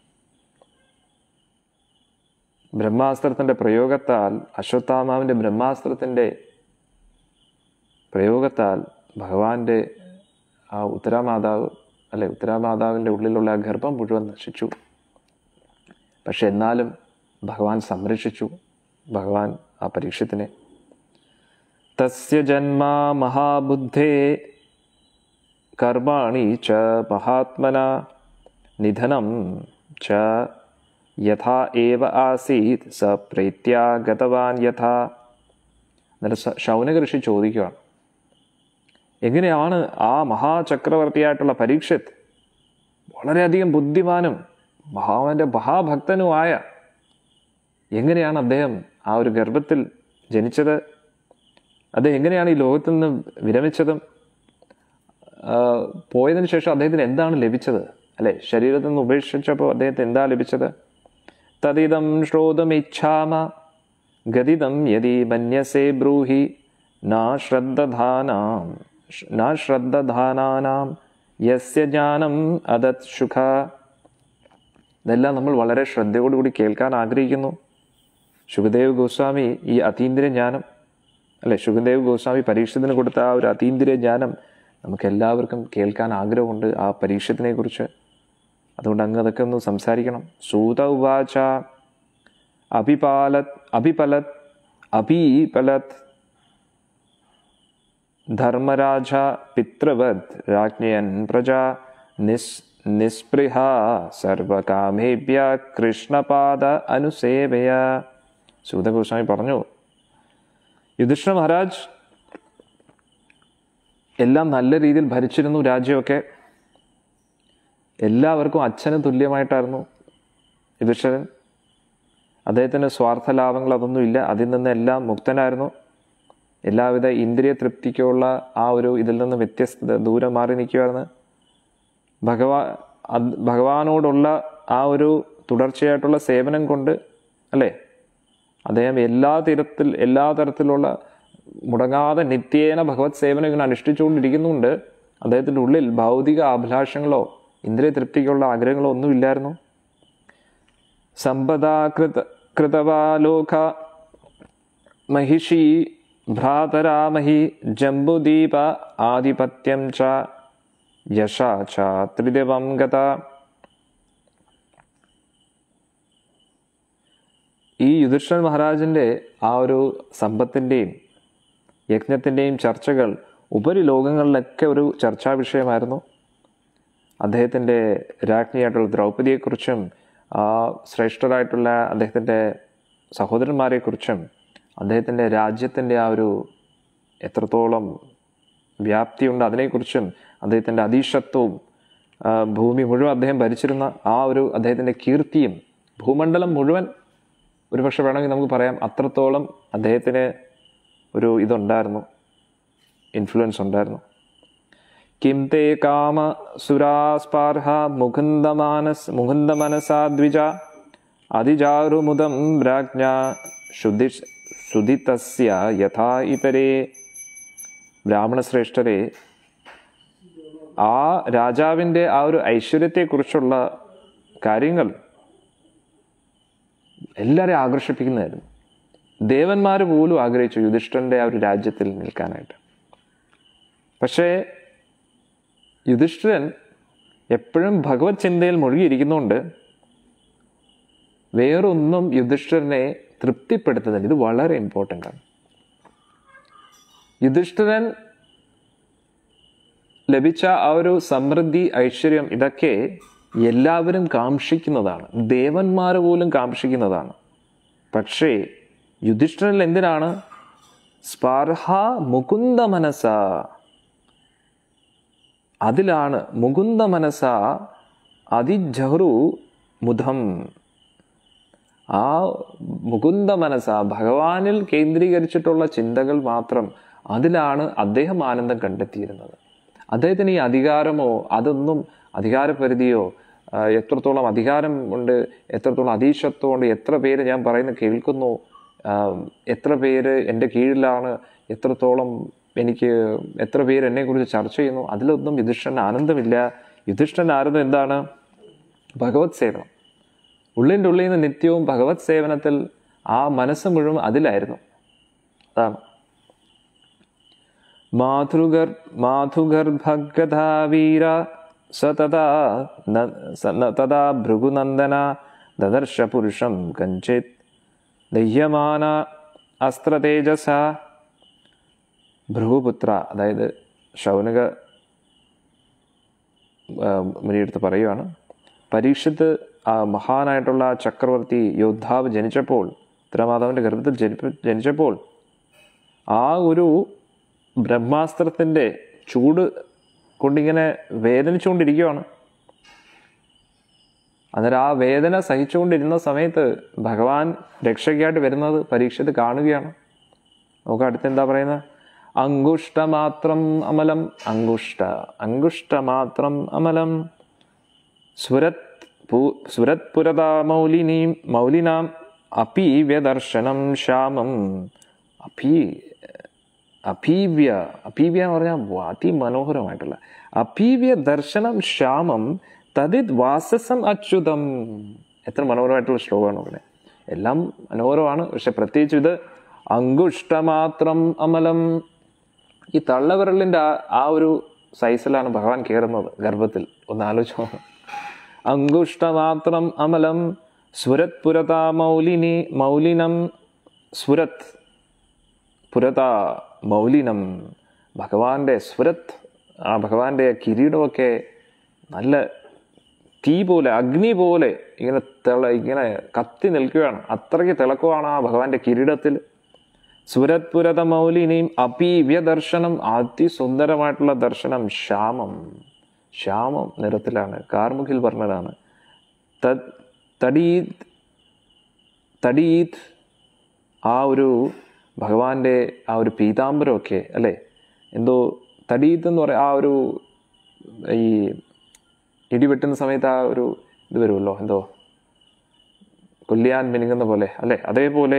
Speaker 1: ബ്രഹ്മാസ്ത്രത്തിൻ്റെ പ്രയോഗത്താൽ അശ്വത്ഥാമാവിൻ്റെ ബ്രഹ്മാസ്ത്രത്തിൻ്റെ പ്രയോഗത്താൽ ഭഗവാന്റെ ആ ഉത്തരാമാതാവ് അല്ലെ ഉത്തരാമാതാവിൻ്റെ ഉള്ളിലുള്ള ആ ഗർഭം മുഴുവൻ നശിച്ചു പക്ഷെ എന്നാലും ഭഗവാൻ സംരക്ഷിച്ചു ഭഗവാൻ ആ പരീക്ഷത്തിനെ തസ്യ ജന്മ മഹാബുദ്ധേ കർമാണി ച മഹാത്മന നിധനം ച യഥാ ഏവ ആസീത് സ പ്രേത്യാ ഗതവാൻ യഥാ എന്നിട്ട് സ- ശൗനക ഋഷി ചോദിക്കുകയാണ് എങ്ങനെയാണ് ആ മഹാചക്രവർത്തിയായിട്ടുള്ള പരീക്ഷത്ത് വളരെയധികം ബുദ്ധിമാനും മഹാവന്റെ മഹാഭക്തനുമായ എങ്ങനെയാണ് അദ്ദേഹം ആ ഒരു ഗർഭത്തിൽ ജനിച്ചത് അദ്ദേഹം എങ്ങനെയാണ് ഈ ലോകത്തിൽ നിന്ന് വിരമിച്ചതും ആ, പോയതിനു ശേഷം അദ്ദേഹത്തിന് എന്താണ് ലഭിച്ചത് അല്ലെ ശരീരത്തിൽ നിന്ന് ഉപേക്ഷിച്ചപ്പോൾ അദ്ദേഹത്തിന് എന്താ ലഭിച്ചത് തദിതം ശ്രോതുമിച്ഛാമ ഗതിതം യതി മന്യസേ ബ്രൂഹി നാ ശ്രദ്ധധാനാം നാ ശ്രദ്ധധാനാനാം യസ്യ ജ്ഞാനം അതത് സുഖ ഇതെല്ലാം നമ്മൾ വളരെ ശ്രദ്ധയോടുകൂടി കേൾക്കാൻ ആഗ്രഹിക്കുന്നു ശുഭദേവ് ഗോസ്വാമി ഈ അതീന്ദ്രിയ ജ്ഞാനം അല്ലെ ശുഭദേവ് ഗോസ്വാമി പരീക്ഷത്തിന് കൊടുത്ത ആ ഒരു അതീന്ദ്രിയ ജ്ഞാനം നമുക്ക് എല്ലാവർക്കും കേൾക്കാൻ ആഗ്രഹമുണ്ട് ആ പരീക്ഷത്തിനെ കുറിച്ച് അതുകൊണ്ട് അങ്ങ് അതൊക്കെ ഒന്ന് സംസാരിക്കണം സൂത ഉവാച അഭിപാലത് അഭിപലത് അഭീപലത് ധർമ്മരാജ പിതൃവത് രാജ്ഞയൻ പ്രജ നിസ് നിസ്പൃഹ സർവകാമേഭ്യ കൃഷ്ണപാദ അനുസേവയ സൂതഗോസ്വാമി പറഞ്ഞു യുധിഷ്ഠ മഹാരാജ് എല്ലാം നല്ല രീതിയിൽ ഭരിച്ചിരുന്നു രാജ്യമൊക്കെ എല്ലാവർക്കും അച്ഛന് തുല്യമായിട്ടായിരുന്നു യുധിഷ്ഠിരൻ അദ്ദേഹത്തിന് സ്വാർത്ഥ ലാഭങ്ങൾ അതൊന്നും ഇല്ല അതിൽ നിന്ന് എല്ലാം മുക്തനായിരുന്നു എല്ലാവിധ ഇന്ദ്രിയ തൃപ്തിക്കുള്ള ആ ഒരു ഇതിൽ നിന്ന് വ്യത്യസ്തത ദൂരം മാറി നിൽക്കുമായിരുന്നു ഭഗവാ അത് ഭഗവാനോടുള്ള ആ ഒരു തുടർച്ചയായിട്ടുള്ള സേവനം കൊണ്ട് അല്ലേ അദ്ദേഹം എല്ലാ തരത്തിൽ എല്ലാ തരത്തിലുള്ള മുടങ്ങാതെ നിത്യേന ഭഗവത് സേവനം ഇങ്ങനെ അനുഷ്ഠിച്ചുകൊണ്ടിരിക്കുന്നുണ്ട് അദ്ദേഹത്തിൻ്റെ ഉള്ളിൽ ഭൗതിക അഭിലാഷങ്ങളോ ഇന്ദ്രിയ തൃപ്തിക്കുള്ള ആഗ്രഹങ്ങളോ ഒന്നുമില്ലായിരുന്നു സമ്പദാ കൃത കൃതവാലോക മഹിഷി ഭ്രാതരാമഹി ജംബുദീപ ആധിപത്യം ച യശ ച ത്രിദിവം ഗത ഈ യുധിഷ്ഠിരൻ മഹാരാജൻ്റെ ആ ഒരു സമ്പത്തിൻ്റെയും യജ്ഞത്തിൻ്റെയും ചർച്ചകൾ ഉപരിലോകങ്ങളിലൊക്കെ ഒരു ചർച്ചാ വിഷയമായിരുന്നു അദ്ദേഹത്തിൻ്റെ രാജ്ഞിയായിട്ടുള്ള ദ്രൗപദിയെക്കുറിച്ചും ആ ശ്രേഷ്ഠരായിട്ടുള്ള അദ്ദേഹത്തിൻ്റെ സഹോദരന്മാരെക്കുറിച്ചും അദ്ദേഹത്തിൻ്റെ രാജ്യത്തിൻ്റെ ആ ഒരു എത്രത്തോളം വ്യാപ്തിയുണ്ട് അതിനെക്കുറിച്ചും അദ്ദേഹത്തിൻ്റെ അതീശത്വവും ആ, ഭൂമി മുഴുവൻ അദ്ദേഹം ഭരിച്ചിരുന്ന ആ ഒരു അദ്ദേഹത്തിൻ്റെ കീർത്തിയും ഭൂമണ്ഡലം മുഴുവൻ ഒരു പക്ഷെ വേണമെങ്കിൽ നമുക്ക് പറയാം അത്രത്തോളം അദ്ദേഹത്തിന് ഒരു ഇതുണ്ടായിരുന്നു ഇൻഫ്ലുവൻസ് ഉണ്ടായിരുന്നു കിം തേ കാമ സുരാസ്പാർഹ മുകുന്ദമാനസ് മുകുന്ദമനസാ ദ്വിജ അതിജാരുമുദം രാജ്ഞ ശുദ്ധി ശുദ്ധിതസ്യ യഥാ ഇതരേ ബ്രാഹ്മണശ്രേഷ്ഠരെ ആ രാജാവിൻ്റെ ആ ഒരു ഐശ്വര്യത്തെക്കുറിച്ചുള്ള കാര്യങ്ങൾ എല്ലാവരെയും ആകർഷിപ്പിക്കുന്നതായിരുന്നു ദേവന്മാർ പോലും ആഗ്രഹിച്ചു യുധിഷ്ഠിരൻ്റെ ആ ഒരു രാജ്യത്തിൽ നിൽക്കാനായിട്ട് പക്ഷേ യുധിഷ്ഠിരൻ എപ്പോഴും ഭഗവത് ചിന്തയിൽ മുഴുകിയിരിക്കുന്നുകൊണ്ട് വേറൊന്നും യുധിഷ്ഠിരനെ തൃപ്തിപ്പെടുത്തുന്നില്ല ഇത് വളരെ ഇമ്പോർട്ടൻ്റ് ആണ് യുധിഷ്ഠിരൻ ലഭിച്ച ആ ഒരു സമൃദ്ധി ഐശ്വര്യം ഇതൊക്കെ എല്ലാവരും കാക്ഷിക്കുന്നതാണ് ദേവന്മാർ പോലും കാക്ഷിക്കുന്നതാണ് പക്ഷേ യുധിഷ്ഠിരനിൽ എന്തിനാണ് സ്പർഹ മുകുന്ദ മനസ അതിലാണ് മുകുന്ദ മനസ അതിജഹ്റു മുഖം ആ മുകുന്ദ മനസ ഭഗവാനിൽ കേന്ദ്രീകരിച്ചിട്ടുള്ള ചിന്തകൾ മാത്രം അതിലാണ് അദ്ദേഹം ആനന്ദം കണ്ടെത്തിയിരുന്നത് അദ്ദേഹത്തിന് ഈ അധികാരമോ അതൊന്നും അധികാരപരിധിയോ ആ, എത്രത്തോളം അധികാരം ഉണ്ട് എത്രത്തോളം അതീശത്വം ഉണ്ട് എത്ര പേര് ഞാൻ പറയുന്നത് കേൾക്കുന്നു ആ, എത്ര പേര് എൻ്റെ കീഴിലാണ് എത്രത്തോളം എനിക്ക് എത്ര പേര് എന്നെക്കുറിച്ച് ചർച്ച ചെയ്യുന്നു അതിലൊന്നും യുധിഷ്ഠൻ ആനന്ദമില്ല യുധിഷ്ഠൻ ആനന്ദം എന്താണ് ഭഗവത് സേവനം ഉള്ളിൻ്റെ ഉള്ളിൽ നിന്ന് നിത്യവും ഭഗവത് സേവനത്തിൽ ആ മനസ്സ് മുഴുവൻ അതിലായിരുന്നു അതാണ് മാതൃഗർ മാതൃഗർഭഗതാ വീര സ തഥാ ന- സ- ന- തഥാ ഭൃഗുനന്ദന ദദർശ പുരുഷം കഞ്ചിത് ദഹ്യമാന അസ്ത്രതേജസ ഭൃഗുപുത്ര അതായത് ശൗനക മുനിയെടുത്ത് പറയുവാണ് പരീക്ഷത്ത് ആ മഹാനായിട്ടുള്ള ആ ചക്രവർത്തി യോദ്ധാവ് ജനിച്ചപ്പോൾ ഉത്തരമാതാവിൻ്റെ ഗർഭത്തിൽ ജനിപ്പ ജനിച്ചപ്പോൾ ആ ഒരു ബ്രഹ്മാസ്ത്രത്തിൻ്റെ ചൂട് കൊണ്ടിങ്ങനെ വേദനിച്ചുകൊണ്ടിരിക്കുകയാണ് അന്നേരം ആ വേദന സഹിച്ചുകൊണ്ടിരുന്ന സമയത്ത് ഭഗവാൻ രക്ഷയ്ക്കായിട്ട് വരുന്നത് പരീക്ഷത്ത് കാണുകയാണ് നമുക്ക് അടുത്ത് എന്താ പറയുന്നത് അങ്കുഷ്ടമാത്രം അമലം അങ്കുഷ്ട അങ്കുഷ്ടമാത്രം അമലം സുരത് പൂ സുരത് പുരതാ മൗലിനീം മൗലിനാം അപീവ്യദർശനം ശ്യാമം അപീ അപീവ്യ അപീവ്യ എന്ന് പറഞ്ഞാൽ അതിമനോഹരമായിട്ടുള്ള അപീവ്യ ദർശനം ശ്യാമം തദിത് വാസസം അച്യുതം എത്ര മനോഹരമായിട്ടുള്ള ശ്ലോകമാണ് ഇവിടെ എല്ലാം മനോഹരമാണ് പക്ഷെ പ്രത്യേകിച്ച് ഇത് അങ്കുഷ്ടമാത്രം അമലം ഈ തള്ളവിരലിൻ്റെ ആ ആ ഒരു സൈസിലാണ് ഭഗവാൻ കയറുന്നത് ഗർഭത്തിൽ ഒന്ന് ആലോചിച്ച് നോക്കണം അങ്കുഷ്ടമാത്രം അമലം സുരത് പുരതാ മൗലിനി മൗലിനം സുരത് പുരതാ മൗലിനം ഭഗവാന്റെ സുരത് ആ ഭഗവാന്റെ കിരീടമൊക്കെ നല്ല തീ പോലെ അഗ്നി പോലെ ഇങ്ങനെ തിള ഇങ്ങനെ കത്തി നിൽക്കുകയാണ് അത്രയ്ക്ക് തിളക്കമാണ് ആ ഭഗവാന്റെ കിരീടത്തിൽ സുരത് പുരത മൗലിനിയും അപീവ്യ ദർശനം അതിസുന്ദരമായിട്ടുള്ള ദർശനം ശ്യാമം ശ്യാമം നിറത്തിലാണ് കാർമുഖിൽ പറഞ്ഞതാണ് തത് തടീത് തടീത് ആ ഒരു ഭഗവാന്റെ ആ ഒരു പീതാംബരമൊക്കെ അല്ലേ എന്തോ തടീത്ത് എന്ന് പറയാം ആ ഒരു ഈ ഇടിവെട്ടുന്ന സമയത്ത് ആ ഒരു ഇത് വരുമല്ലോ എന്തോ കൊല്ലിയാൻ മിനുങ്ങുന്ന പോലെ അല്ലേ അതേപോലെ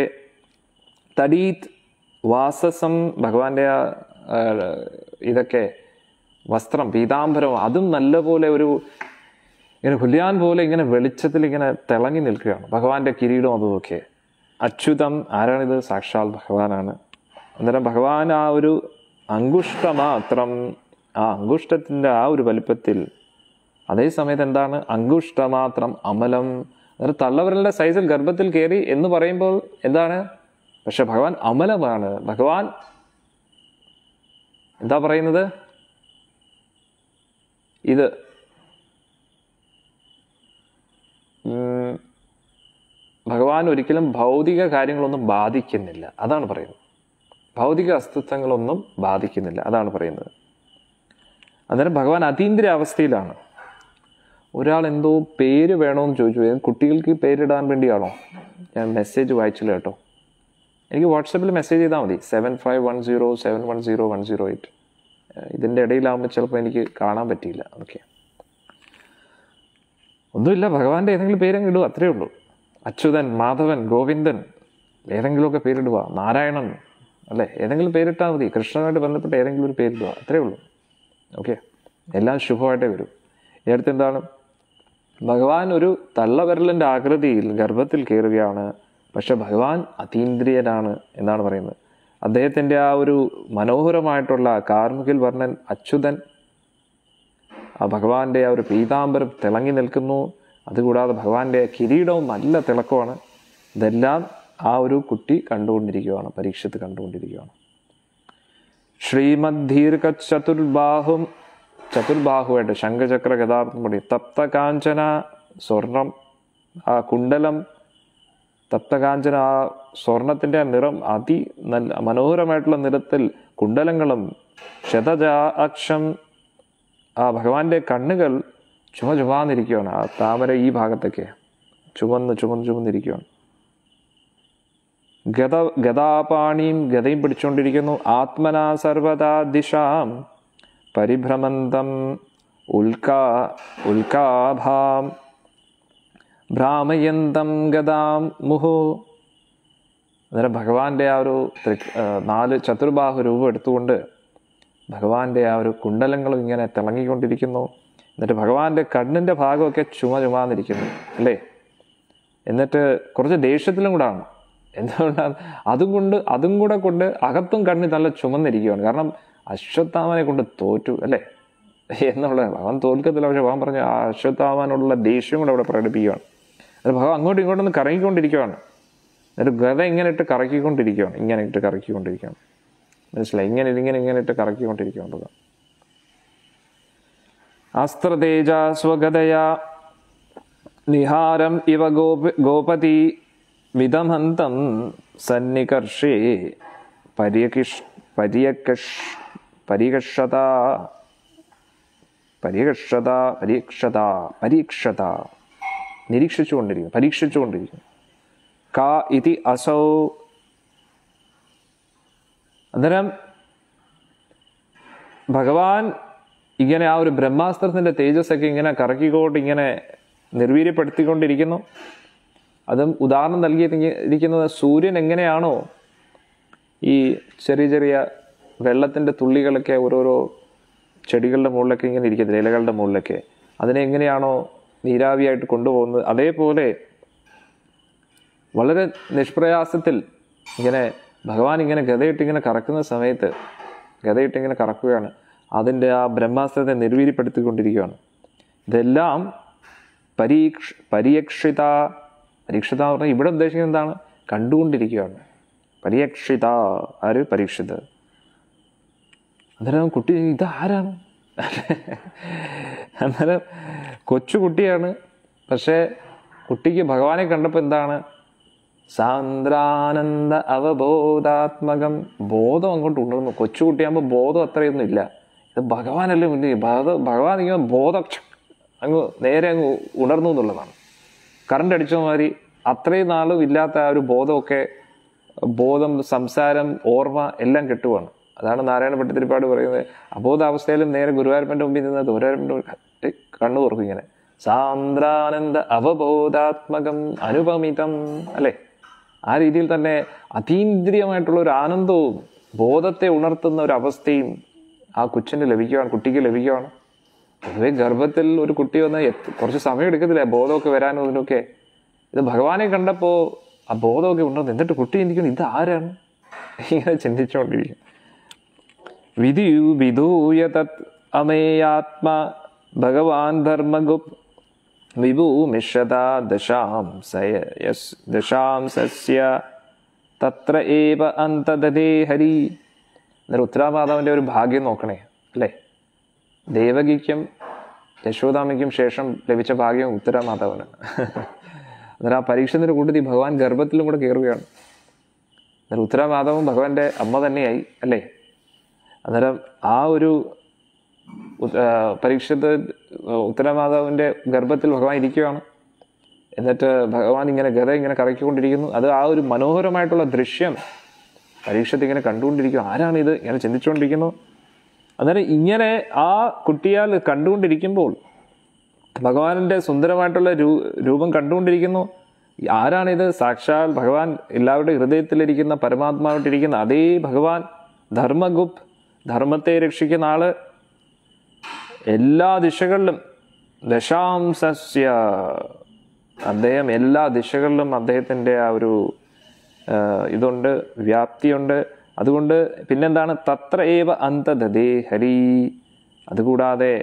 Speaker 1: തടീത് വാസസം ഭഗവാന്റെ ആ ആ, ഇതൊക്കെ വസ്ത്രം പീതാംബരം അതും നല്ലപോലെ ഒരു ഇങ്ങനെ ഹുല്യാൻ പോലെ ഇങ്ങനെ വെളിച്ചത്തിൽ ഇങ്ങനെ തിളങ്ങി നിൽക്കുകയാണ് ഭഗവാന്റെ കിരീടം അതുമൊക്കെ അച്യുതം ആരാണിത് സാക്ഷാൽ ഭഗവാനാണ് അന്നേരം ഭഗവാൻ ആ ഒരു അങ്കുഷ്ടമാത്രം ആ അങ്കുഷ്ടത്തിൻ്റെ ആ ഒരു വലിപ്പത്തിൽ അതേ സമയത്ത് എന്താണ് അങ്കുഷ്ടമാത്രം അമലം അന്നേരം തള്ളവിരലിൻ്റെ സൈസിൽ ഗർഭത്തിൽ കയറി എന്ന് പറയുമ്പോൾ എന്താണ് പക്ഷെ ഭഗവാൻ അമലമാണ് ഭഗവാൻ എന്താ പറയുന്നത് ഇത് ഉം, ഭഗവാൻ ഒരിക്കലും ഭൗതിക കാര്യങ്ങളൊന്നും ബാധിക്കുന്നില്ല അതാണ് പറയുന്നത് ഭൗതിക അസ്തിത്വങ്ങളൊന്നും ബാധിക്കുന്നില്ല അതാണ് പറയുന്നത് അന്നേരം ഭഗവാൻ അതീന്ദ്രിയ അവസ്ഥയിലാണ് ഒരാൾ എന്തോ പേര് വേണമെന്ന് ചോദിച്ചു "ഏ, കുട്ടികൾക്ക് പേരിടാൻ വേണ്ടിയാണോ ഞാൻ മെസ്സേജ് വായിച്ചില്ല കേട്ടോ എനിക്ക് വാട്സപ്പിൽ മെസ്സേജ് ചെയ്താൽ മതി seven five one zero seven one zero one zero eight ഇതിൻ്റെ ഇടയിലാകുമ്പോൾ ചിലപ്പോൾ എനിക്ക് കാണാൻ പറ്റിയില്ല ഓക്കെ ഒന്നുമില്ല ഭഗവാന്റെ ഏതെങ്കിലും പേരങ്ങ് ഇടുക അത്രേ ഉള്ളൂ അച്യുതൻ മാധവൻ ഗോവിന്ദൻ ഏതെങ്കിലുമൊക്കെ പേരിടുക നാരായണൻ അല്ലേ ഏതെങ്കിലും പേരിട്ടാൽ മതി കൃഷ്ണനുമായിട്ട് ബന്ധപ്പെട്ട ഏതെങ്കിലും ഒരു പേരിടുക അത്രേ ഉള്ളൂ ഓക്കെ എല്ലാം ശുഭമായിട്ടേ വരും ഈ അടുത്ത് എന്താണ് ഭഗവാൻ ഒരു തള്ളവിരലിൻ്റെ ആകൃതിയിൽ ഗർഭത്തിൽ കയറുകയാണ് പക്ഷെ ഭഗവാൻ അതീന്ദ്രിയനാണ് എന്നാണ് പറയുന്നത് അദ്ദേഹത്തിൻ്റെ ആ ഒരു മനോഹരമായിട്ടുള്ള കാർമുകിൽ വർണ്ണൻ അച്യുതൻ ആ ഭഗവാന്റെ ആ ഒരു പീതാംബരം തിളങ്ങി നിൽക്കുന്നു അതുകൂടാതെ ഭഗവാന്റെ കിരീടവും നല്ല തിളക്കമാണ് ഇതെല്ലാം ആ ഒരു കുട്ടി കണ്ടുകൊണ്ടിരിക്കുകയാണ് പരീക്ഷത്ത് കണ്ടുകൊണ്ടിരിക്കുകയാണ് ശ്രീമദ് ദീർഘ ചതുർബാഹും ചതുർബാഹുവായിട്ട് ശംഖചക്ര ഗതാർത്ഥം കൂടി തപ്ത കാഞ്ചന സ്വർണം ആ കുണ്ടലം തപ്തകാഞ്ചന ആ സ്വർണത്തിൻ്റെ ആ നിറം അതി നല്ല മനോഹരമായിട്ടുള്ള നിറത്തിൽ കുണ്ടലങ്ങളും ശതജാക്ഷം ആ ഭഗവാന്റെ കണ്ണുകൾ ചുമ ചുമാന്നിരിക്കുകയാണ് ആ താമര ഈ ഭാഗത്തൊക്കെ ചുമന്ന് ചുമന്ന് ചുമന്നിരിക്കുകയാണ് ഗത ഗതാപാണിയും ഗതയും പിടിച്ചുകൊണ്ടിരിക്കുന്നു ആത്മനാ സർവതാ ദിശാം പരിഭ്രമന്തം ഉൽക്കാ ഉൽക്കാഭാം ഭ്രാമയന്തം ഗതാം മുഹു അന്നേരം ഭഗവാന്റെ ആ ഒരു ത്രി- ആ, നാല് ചതുർബാഹു രൂപം എടുത്തുകൊണ്ട് ഭഗവാന്റെ ആ ഒരു കുണ്ടലങ്ങളും ഇങ്ങനെ തിളങ്ങിക്കൊണ്ടിരിക്കുന്നു എന്നിട്ട് ഭഗവാന്റെ കണ്ണിൻ്റെ ഭാഗമൊക്കെ ചുമ ചുമാന്നിരിക്കുന്നു അല്ലേ എന്നിട്ട് കുറച്ച് ദേഷ്യത്തിലും കൂടാണ് എന്തുകൊണ്ടാണ് അതും കൊണ്ട് അതും കൂടെ കൊണ്ട് അകത്തും കണ്ണി നല്ല ചുമന്നിരിക്കുകയാണ് കാരണം അശ്വത്ഥാമനെ കൊണ്ട് തോറ്റു അല്ലേ എന്നുള്ള അവൻ തോൽക്കത്തില്ല പക്ഷെ ഭഗവാൻ പറഞ്ഞ ആ അശ്വത്ഥാമനുള്ള ദേഷ്യം കൂടെ അവിടെ പ്രകടിപ്പിക്കുകയാണ് അത് ഭഗവാൻ അങ്ങോട്ടും ഇങ്ങോട്ടും ഒന്ന് കറങ്ങിക്കൊണ്ടിരിക്കുകയാണ് എന്നിട്ട് ഗത ഇങ്ങനെ ഇട്ട് കറക്കിക്കൊണ്ടിരിക്കുകയാണ് ഇങ്ങനെ ഇട്ട് കറക്കിക്കൊണ്ടിരിക്കുകയാണ് മനസ്സിലായി ഇങ്ങനെ ഇങ്ങനെ ഇങ്ങനെ ഇട്ട് കറക്കിക്കൊണ്ടിരിക്കുകയാണ് ഭഗവാൻ അസ്ത്രതേജ സ്വഗതയാ നിഹാരം ഇവ ഗോപ ഗോപതി വിദമന്തം സന്നികർഷേ പര്യകിഷ് പര്യകഷ് പരീക്ഷത പരീക്ഷത പരീക്ഷത പരീക്ഷത നിരീക്ഷിച്ചുകൊണ്ടിരിക്കുന്നു പരീക്ഷിച്ചുകൊണ്ടിരിക്കുന്നു കാ ഇതി അസൗ അന്നേരം ഭഗവാൻ ഇങ്ങനെ ആ ഒരു ബ്രഹ്മാസ്ത്രത്തിന്റെ തേജസ്സൊക്കെ ഇങ്ങനെ കറക്കിക്കൊണ്ട് ഇങ്ങനെ നിർവീര്യപ്പെടുത്തിക്കൊണ്ടിരിക്കുന്നു അതും ഉദാഹരണം നൽകിയിരിക്കുന്നത് സൂര്യൻ എങ്ങനെയാണോ ഈ ചെറിയ ചെറിയ വെള്ളത്തിൻ്റെ തുള്ളികളൊക്കെ ഓരോരോ ചെടികളുടെ മുകളിലൊക്കെ ഇങ്ങനെ ഇരിക്കത്തില്ല ഇലകളുടെ മുകളിലൊക്കെ അതിനെ എങ്ങനെയാണോ നീരാവിയായിട്ട് കൊണ്ടുപോകുന്നത് അതേപോലെ വളരെ നിഷ്പ്രയാസത്തിൽ ഇങ്ങനെ ഭഗവാൻ ഇങ്ങനെ ഗതയിട്ട് ഇങ്ങനെ കറക്കുന്ന സമയത്ത് ഗതയിട്ട് ഇങ്ങനെ കറക്കുകയാണ് അതിൻ്റെ ആ ബ്രഹ്മാസ്ത്രത്തെ നിർവീര്യപ്പെടുത്തിക്കൊണ്ടിരിക്കുകയാണ് ഇതെല്ലാം പരീക്ഷ പരീക്ഷിത പരീക്ഷിത എന്ന് പറഞ്ഞാൽ ഇവിടെ ഉദ്ദേശിക്കുന്നത് എന്താണ് കണ്ടുകൊണ്ടിരിക്കുകയാണ് പരീക്ഷിത ആര് പരീക്ഷിത് അന്നേരം കുട്ടി ഇതാരാണ് അന്നേരം കൊച്ചു കുട്ടിയാണ് പക്ഷേ കുട്ടിക്ക് ഭഗവാനെ കണ്ടപ്പോൾ എന്താണ് സാന്ദ്രാനന്ദ അവബോധാത്മകം ബോധം അങ്ങോട്ട് ഉണർന്നു കൊച്ചുകുട്ടിയാകുമ്പോൾ ബോധം അത്രയൊന്നും ഇല്ല ഇത് ഭഗവാനല്ലേ മുന്നിൽ ഭഗ- ഭഗവാൻ ഇങ്ങനെ ബോധം അങ്ങ് നേരെ അങ്ങ് ഉണർന്നു എന്നുള്ളതാണ് കറണ്ട് അടിച്ച മാതിരി അത്രയും നാളും ഇല്ലാത്ത ആ ഒരു ബോധമൊക്കെ ബോധം സംസാരം ഓർമ്മ എല്ലാം കെട്ടുവാണ് അതാണ് നാരായണ ഭട്ടതിരിപ്പാട് പറയുന്നത് അബോധാവസ്ഥയിലും നേരെ ഗുരുവായൂരപ്പൻ്റെ മുമ്പിൽ നിന്ന് ഗുരുവായൂരപ്പൻ്റെ മുമ്പിൽ ഏയ് കണ്ണു തുറക്കും ഇങ്ങനെ സാന്ദ്രാനന്ദ അവബോധാത്മകം അനുപമിതം അല്ലേ ആ രീതിയിൽ തന്നെ അതീന്ദ്രിയമായിട്ടുള്ള ഒരു ആനന്ദവും ബോധത്തെ ഉണർത്തുന്ന ഒരു അവസ്ഥയും ആ കൊച്ചിന് ലഭിക്കുകയാണ് കുട്ടിക്ക് ലഭിക്കുകയാണ് പൊതുവെ ഗർഭത്തിൽ ഒരു കുട്ടി വന്ന് എത്ര- കുറച്ച് സമയം എടുക്കത്തില്ല ബോധമൊക്കെ വരാനും ഇതിനൊക്കെ ഇത് ഭഗവാനെ കണ്ടപ്പോൾ ആ ബോധമൊക്കെ ഉണ്ടെന്ന് എന്നിട്ട് കുട്ടി ചിന്തിക്കുന്നു ഇത് ആരാണ് ഇങ്ങനെ ചിന്തിച്ചുകൊണ്ടിരിക്കും വിധി വിധൂയ തത് അമേയാത്മ ഭഗവാൻ ധർമ്മഗുപ് വിഭൂമിഷത ദശാംസയ യസ് ദശാംസസ്യ തത്ര ഏവ അന്തദേ ഹരി എന്നൊരു ഉത്തരാമാതാവിൻ്റെ ഒരു ഭാഗ്യം നോക്കണേ അല്ലേ ദേവകിക്കും യശോദാമയ്ക്കും ശേഷം ലഭിച്ച ഭാഗ്യം ഉത്തരാമാതാവിന് അന്നേരം ആ പരീക്ഷണത്തിന്റെ കൂട്ടത്തിൽ ഭഗവാൻ ഗർഭത്തിലും കൂടെ കയറുകയാണ് അന്നേരം ഉത്തരാമാതാവും ഭഗവാന്റെ അമ്മ തന്നെയായി അല്ലേ അന്നേരം ആ ഒരു ഉ- ആ, പരീക്ഷത്ത് ഉത്തരമാതാവിൻ്റെ ഗർഭത്തിൽ ഭഗവാൻ ഇരിക്കുകയാണ് എന്നിട്ട് ഭഗവാൻ ഇങ്ങനെ ഗത ഇങ്ങനെ കറക്കിക്കൊണ്ടിരിക്കുന്നു അത് ആ ഒരു മനോഹരമായിട്ടുള്ള ദൃശ്യം പരീക്ഷത്ത് ഇങ്ങനെ കണ്ടുകൊണ്ടിരിക്കുന്നു ആരാണിത് ഇങ്ങനെ ചിന്തിച്ചുകൊണ്ടിരിക്കുന്നു അന്നേരം ഇങ്ങനെ ആ കുട്ടിയാൽ കണ്ടുകൊണ്ടിരിക്കുമ്പോൾ ഭഗവാന്റെ സുന്ദരമായിട്ടുള്ള രൂ രൂപം കണ്ടുകൊണ്ടിരിക്കുന്നു ആരാണിത് സാക്ഷാൽ ഭഗവാൻ എല്ലാവരുടെ ഹൃദയത്തിലിരിക്കുന്ന പരമാത്മാവിട്ടിരിക്കുന്ന അതേ ഭഗവാൻ ധർമ്മഗുപ് ധർമ്മത്തെ രക്ഷിക്കുന്ന ആള് എല്ലാ ദിശകളിലും ദശാംസസ്യ അദ്ദേഹം എല്ലാ ദിശകളിലും അദ്ദേഹത്തിൻ്റെ ആ ഒരു ആ, ഇതുണ്ട് വ്യാപ്തിയുണ്ട് അതുകൊണ്ട് പിന്നെന്താണ് തത്ര ഏവ അന്തദേ ഹരി അതുകൂടാതെ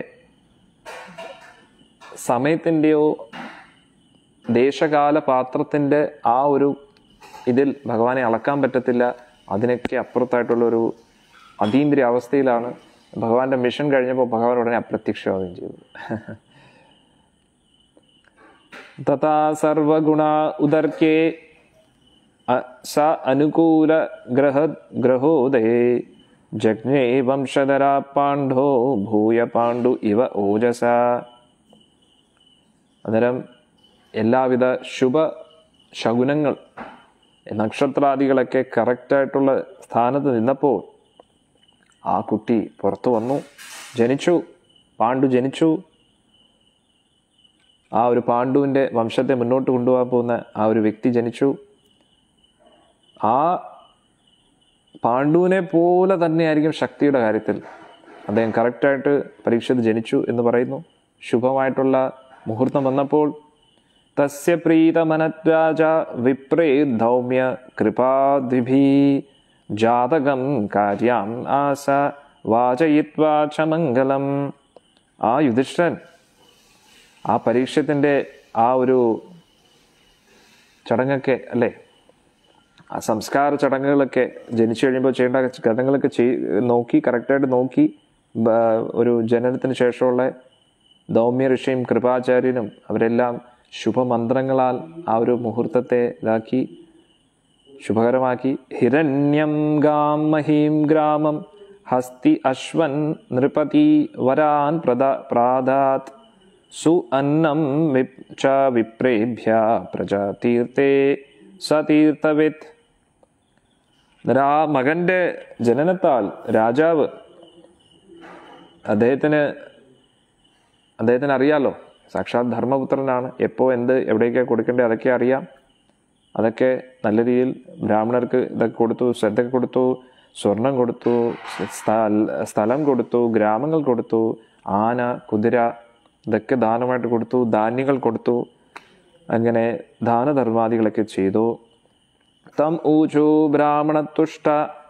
Speaker 1: സമയത്തിൻ്റെയോ ദേശകാല പാത്രത്തിൻ്റെ ആ ഒരു ഇതിൽ ഭഗവാനെ അളക്കാൻ പറ്റത്തില്ല അതിനൊക്കെ അപ്പുറത്തായിട്ടുള്ളൊരു അതീന്ദ്രിയ അവസ്ഥയിലാണ് ഭഗവാന്റെ മിഷൻ കഴിഞ്ഞപ്പോൾ ഭഗവാൻ ഉടനെ അപ്രത്യക്ഷമാവുകയും ചെയ്തു തഥാ സർവഗുണ ഉദർക്കേ അ- സ അനുകൂല ഗ്രഹ ഗ്രഹോദയേ ജജ്ഞേ വംശധരാ പാണ്ഡോ ഭൂയ പാണ്ഡു ഇവ ഓജസ അന്നേരം എല്ലാവിധ ശുഭ ശകുനങ്ങൾ നക്ഷത്രാദികളൊക്കെ കറക്റ്റായിട്ടുള്ള സ്ഥാനത്ത് നിന്നപ്പോൾ ആ കുട്ടി പുറത്തു വന്നു ജനിച്ചു പാണ്ഡു ജനിച്ചു ആ ഒരു പാണ്ഡുവിൻ്റെ വംശത്തെ മുന്നോട്ട് കൊണ്ടുപോകാൻ പോകുന്ന ആ ഒരു വ്യക്തി ജനിച്ചു ആ പാണ്ഡുവിനെ പോലെ തന്നെയായിരിക്കും ശക്തിയുടെ കാര്യത്തിൽ അദ്ദേഹം കറക്റ്റായിട്ട് പരീക്ഷയിൽ ജനിച്ചു എന്ന് പറയുന്നു ശുഭമായിട്ടുള്ള മുഹൂർത്തം വന്നപ്പോൾ തസ്യ പ്രീതമനരാജ വിപ്രേ ധൗമ്യ കൃപാദിഭി ജാതകം കാര്യാം ആസ വാചയിത്വാ ച മംഗളം ആ യുധിഷ്ഠൻ ആ പരീക്ഷത്തിൻ്റെ ആ ഒരു ചടങ്ങൊക്കെ അല്ലേ ആ സംസ്കാര ചടങ്ങുകളൊക്കെ ജനിച്ചു കഴിയുമ്പോൾ ചെയ്യേണ്ട ഘട്ടങ്ങളൊക്കെ ചെയ് നോക്കി കറക്റ്റായിട്ട് നോക്കി ബ- ഒരു ജനനത്തിന് ശേഷമുള്ള ദൗമ്യ ഋഷിയും കൃപാചാര്യനും അവരെല്ലാം ശുഭമന്ത്രങ്ങളാൽ ആ ഒരു മുഹൂർത്തത്തെ ഇതാക്കി ശുഭകരമാക്കി ഹിരണ്യം ഗാം മഹീം ഗ്രാമം ഹസ്തി അശ്വൻ നൃപതി വരാൻ പ്രദ പ്രാദാത് സു അന്നം വിപ് ച വിപ്രേഭ്യ പ്രജാതീർത്ഥേ സതീർത്ഥവിത് അന്നേരം ആ മകന്റെ ജനനത്താൽ രാജാവ് അദ്ദേഹത്തിന് അദ്ദേഹത്തിന് അറിയാലോ സാക്ഷാത് ധർമ്മപുത്രനാണ് എപ്പോൾ എന്ത് എവിടേക്കാണ് കൊടുക്കേണ്ടത് അതൊക്കെ അറിയാം അതൊക്കെ നല്ല രീതിയിൽ ബ്രാഹ്മണർക്ക് ഇതൊക്കെ കൊടുത്തു ശ്രദ്ധ കൊടുത്തു സ്വർണം കൊടുത്തു സ്ഥല- സ്ഥലം കൊടുത്തു ഗ്രാമങ്ങൾ കൊടുത്തു ആന കുതിര ഇതൊക്കെ ദാനമായിട്ട് കൊടുത്തു ധാന്യങ്ങൾ കൊടുത്തു അങ്ങനെ ദാനധർമാദികളൊക്കെ ചെയ്തു തം ഊചു ബ്രാഹ്മണതുഷ്ട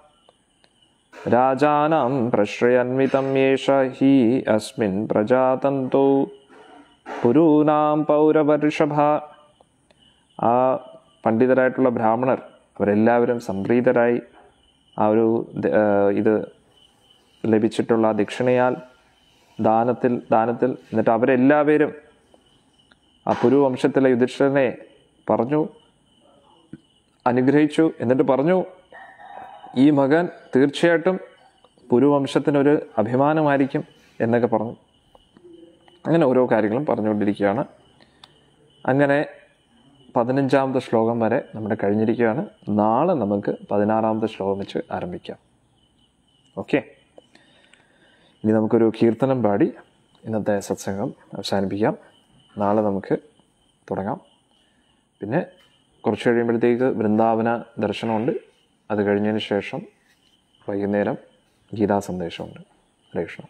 Speaker 1: രാജാനാം പ്രശ്രയന്വിതം യേഷ ഹി അസ്മിൻ പ്രജാതന്തോ പുരൂനാം പൗരവർഷഭ ആ പണ്ഡിതരായിട്ടുള്ള ബ്രാഹ്മണർ അവരെല്ലാവരും സംപ്രീതരായി ആ ഒരു ദ- ആ, ഇത് ലഭിച്ചിട്ടുള്ള ദക്ഷിണയാൽ ദാനത്തിൽ ദാനത്തിൽ എന്നിട്ട് അവരെല്ലാവരും ആ പുരുവംശത്തിലെ യുധിഷ്ഠിരനെ പറഞ്ഞു അനുഗ്രഹിച്ചു എന്നിട്ട് പറഞ്ഞു ഈ മകൻ തീർച്ചയായിട്ടും പുരുവംശത്തിനൊരു അഭിമാനമായിരിക്കും എന്നൊക്കെ പറഞ്ഞു അങ്ങനെ ഓരോ കാര്യങ്ങളും പറഞ്ഞുകൊണ്ടിരിക്കുകയാണ് അങ്ങനെ പതിനഞ്ചാമത്തെ ശ്ലോകം വരെ നമ്മുടെ കഴിഞ്ഞിരിക്കുകയാണ് നാളെ നമുക്ക് പതിനാറാമത്തെ ശ്ലോകം വെച്ച് ആരംഭിക്കാം ഓക്കെ ഇനി നമുക്കൊരു കീർത്തനം പാടി ഇന്നത്തെ സത്സംഗം അവസാനിപ്പിക്കാം നാളെ നമുക്ക് തുടങ്ങാം പിന്നെ കുറച്ച് കഴിയുമ്പോഴത്തേക്ക് വൃന്ദാവന ദർശനമുണ്ട് അത് കഴിഞ്ഞതിന് ശേഷം വൈകുന്നേരം ഗീതാ സന്ദേശമുണ്ട് ഹരേ കൃഷ്ണ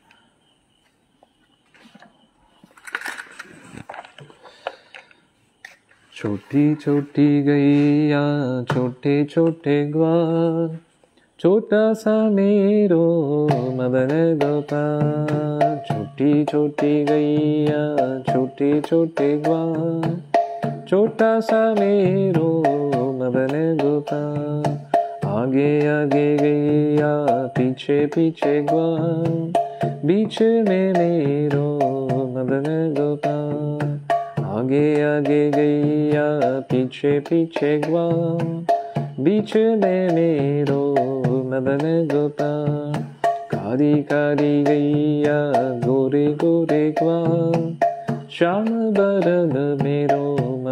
Speaker 1: छोटी छोटी गैया छोटे छोटे ग्वाल छोटा सा मेरो मदन गोपाल छोटी छोटी गैया छोटे छोटे ग्वाल छोटा सा मेरो मदन गोपाल आगे आगे गैया पीछे पीछे ग्वाल बीच में मेरो मदन गोपाल आगे आगे गैया पीछे पीछे ग्वाल बीच में मेरो मदन गोपाल कारी कारी गैया गोरे गोरे ग्वाल श्याम बरन मेरो मदन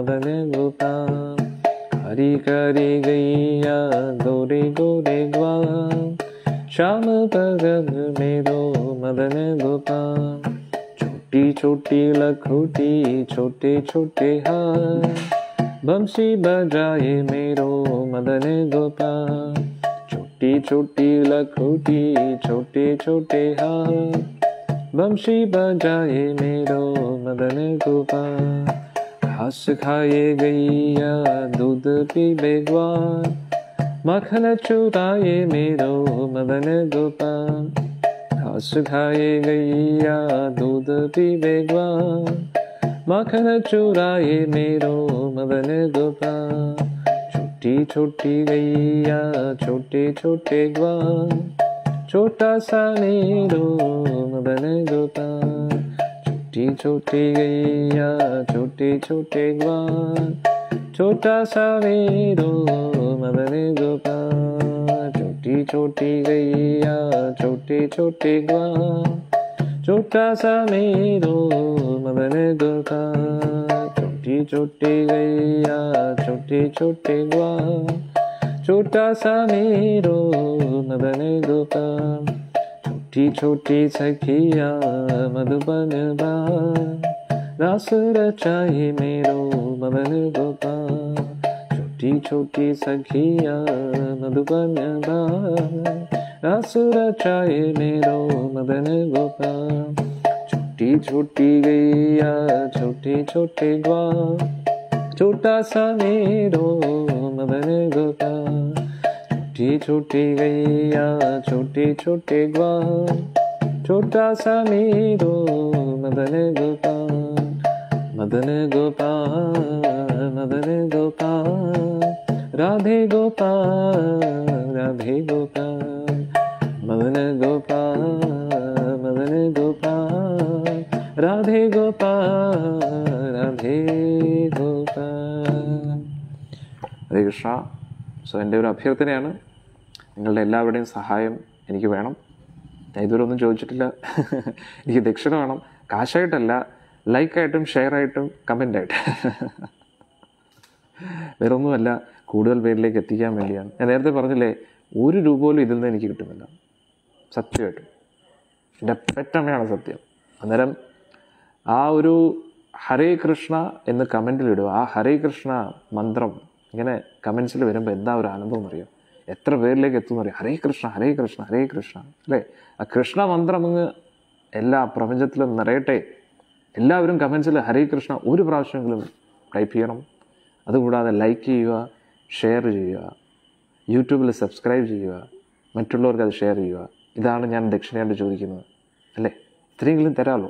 Speaker 1: मदन गोपाल करी करी गैया गोरे गोरे ग्वाल श्याम बगल मेरो मदन गोपाल छोटी छोटी लखोटी छोटे छोटे हाथ बंसी बजाए मेरो मदन गोपाल छोटी छोटी लखोटी छोटे छोटे हाथ बंशी बजाए मेरो मदन गोपाल घास खाए गैया दूध पीबे ग्वाल मक्खन चुराए मेरो मदन गोपाल घास खाए गैया दूध पीबे ग्वाल मक्खन चुराए मेरो मदन गोपाल छोटी छोटी गैया छोटे छोटे ग्वाल छोटा सा मेरो मदन गोपाल छोटी छोटी गैया छोटे छोटे ग्वाल छोटा सा मेरो मदन गोपाल छोटी छोटी गैया छोटे छोटे ग्वाल छोटा सा मेरो मदन गोपाल छोटी छोटी गैया छोटे छोटे ग्वाल छोटा सा मेरो मदन गोपाल छोटी छोटी सखिया मधुबन बाल रास रचाए मेरो मदन गोपाल छोटी छोटी सखिया मधुबन बाल रास रचाए मेरो मदन गोपाल छोटी छोटी गैया छोटे छोटे ग्वाल छोटा सा मेरो मदन गोपाल छोटी छोटी गैया छोटे छोटे ग्वाल छोटा सा मेरो मदन गोपाल मदन गोपाल मदन गोपाल राधे गोपाल राधे गोपाल मदन गोपाल मदन गोपाल രാധേ ഗോപാൽ രാധേ ഗോപാൽ ഹരേ കൃഷ്ണ സോ എൻ്റെ ഒരു അഭ്യർത്ഥനയാണ് നിങ്ങളുടെ എല്ലാവരുടെയും സഹായം എനിക്ക് വേണം ഞാൻ ഇതുവരെ ഒന്നും ചോദിച്ചിട്ടില്ല എനിക്ക് ദക്ഷിണ വേണം കാശായിട്ടല്ല ലൈക്കായിട്ടും ഷെയറായിട്ടും കമൻ്റായിട്ട് വേറെ ഒന്നുമല്ല കൂടുതൽ പേരിലേക്ക് എത്തിക്കാൻ വേണ്ടിയാണ് ഞാൻ നേരത്തെ പറഞ്ഞില്ലേ ഒരു രൂപ പോലും ഇതിൽ നിന്ന് എനിക്ക് കിട്ടുന്നില്ല സത്യമായിട്ടും എൻ്റെ പെറ്റമ്മയാണ് സത്യം അന്നേരം ആ ഒരു ഹരേ കൃഷ്ണ എന്ന് കമൻറ്റിലിടുക ആ ഹരേ കൃഷ്ണ മന്ത്രം ഇങ്ങനെ കമൻസിൽ വരുമ്പോൾ എന്താ ഒരു ആനന്ദം എന്നറിയാം എത്ര പേരിലേക്ക് എത്തുമെന്ന് അറിയാം ഹരേ കൃഷ്ണ ഹരേ കൃഷ്ണ ഹരേ കൃഷ്ണ അല്ലേ ആ കൃഷ്ണ മന്ത്രം അങ്ങ് എല്ലാ പ്രപഞ്ചത്തിലും നിറയട്ടെ എല്ലാവരും കമൻസിൽ ഹരേ കൃഷ്ണ ഒരു പ്രാവശ്യമെങ്കിലും ടൈപ്പ് ചെയ്യണം അതുകൂടാതെ ലൈക്ക് ചെയ്യുക ഷെയർ ചെയ്യുക യൂട്യൂബിൽ സബ്സ്ക്രൈബ് ചെയ്യുക മറ്റുള്ളവർക്ക് അത് ഷെയർ ചെയ്യുക ഇതാണ് ഞാൻ ദക്ഷിണയായിട്ട് ചോദിക്കുന്നത് അല്ലേ ഇത്രയെങ്കിലും തരാമല്ലോ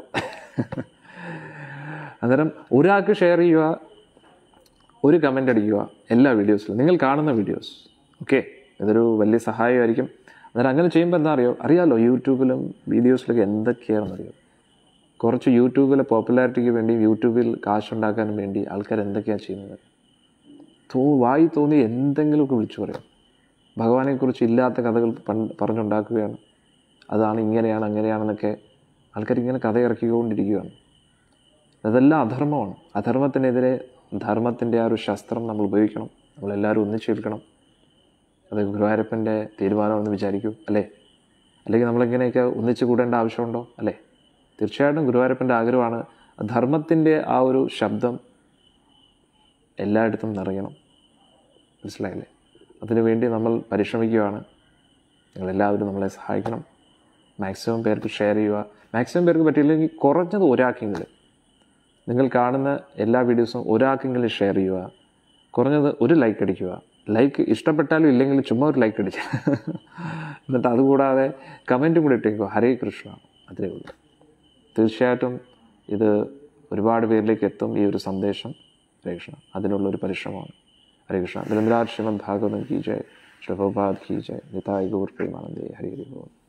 Speaker 1: അന്നേരം ഒരാൾക്ക് ഷെയർ ചെയ്യുക ഒരു കമൻ്റ് അടിക്കുക എല്ലാ വീഡിയോസിലും നിങ്ങൾ കാണുന്ന വീഡിയോസ് ഓക്കെ ഇതൊരു വലിയ സഹായമായിരിക്കും അന്നേരം അങ്ങനെ ചെയ്യുമ്പോൾ എന്താ അറിയോ അറിയാമല്ലോ യൂട്യൂബിലും വീഡിയോസിലൊക്കെ എന്തൊക്കെയാണെന്നറിയോ കുറച്ച് യൂട്യൂബിലെ പോപ്പുലാരിറ്റിക്ക് വേണ്ടി യൂട്യൂബിൽ കാശുണ്ടാക്കാനും വേണ്ടി ആൾക്കാർ എന്തൊക്കെയാണ് ചെയ്യുന്നത് തോ വായി തോന്നി എന്തെങ്കിലുമൊക്കെ വിളിച്ചു പറയും ഭഗവാനെക്കുറിച്ച് ഇല്ലാത്ത കഥകൾ പണ്ട് പറഞ്ഞുണ്ടാക്കുകയാണ് അതാണ് ഇങ്ങനെയാണ് അങ്ങനെയാണെന്നൊക്കെ ആൾക്കാർ ഇങ്ങനെ കഥ ഇറക്കിക്കൊണ്ടിരിക്കുകയാണ് അതെല്ലാം അധർമ്മമാണ് അധർമ്മത്തിനെതിരെ ധർമ്മത്തിൻ്റെ ആ ഒരു ശസ്ത്രം നമ്മൾ ഉപയോഗിക്കണം നമ്മളെല്ലാവരും ഒന്നിച്ചേൽക്കണം അത് ഗുരുവായൂരപ്പൻ്റെ തീരുമാനമെന്ന് വിചാരിക്കൂ അല്ലേ അല്ലെങ്കിൽ നമ്മളിങ്ങനെയൊക്കെ ഒന്നിച്ചു കൂടേണ്ട ആവശ്യമുണ്ടോ അല്ലേ തീർച്ചയായിട്ടും ഗുരുവായൂരപ്പൻ്റെ ആഗ്രഹമാണ് ധർമ്മത്തിൻ്റെ ആ ഒരു ശബ്ദം എല്ലായിടത്തും നിറയണം മനസ്സിലായില്ലേ അതിനുവേണ്ടി നമ്മൾ പരിശ്രമിക്കുകയാണ് നിങ്ങളെല്ലാവരും നമ്മളെ സഹായിക്കണം മാക്സിമം പേർക്ക് ഷെയർ ചെയ്യുക മാക്സിമം പേർക്ക് പറ്റിയില്ലെങ്കിൽ കുറഞ്ഞത് ഒരാൾക്കെങ്കിലും നിങ്ങൾ കാണുന്ന എല്ലാ വീഡിയോസും ഒരാൾക്കെങ്കിലും ഷെയർ ചെയ്യുക കുറഞ്ഞത് ഒരു ലൈക്ക് അടിക്കുക ലൈക്ക് ഇഷ്ടപ്പെട്ടാലും ഇല്ലെങ്കിലും ചുമ്മാ ഒരു ലൈക്ക് അടിക്കുക എന്നിട്ട് അതുകൂടാതെ കമൻറ്റും കൂടി ഇട്ടേക്കുക ഹരേ കൃഷ്ണ അത്രേ ഉള്ളൂ തീർച്ചയായിട്ടും ഇത് ഒരുപാട് പേരിലേക്ക് എത്തും ഈ ഒരു സന്ദേശം ഹരേ കൃഷ്ണ അതിനുള്ള ഒരു പരിശ്രമമാണ് ഹരേ കൃഷ്ണ നിരന്തരാജ് ശ്രീമദ് ഭാഗവതം കി ജയ് ശ്രീ പ്രഭാത് കി ജയ് നിതായ് ഗൗർ പ്രേമാനന്ദേ ഹരി ഹരി ബോൾ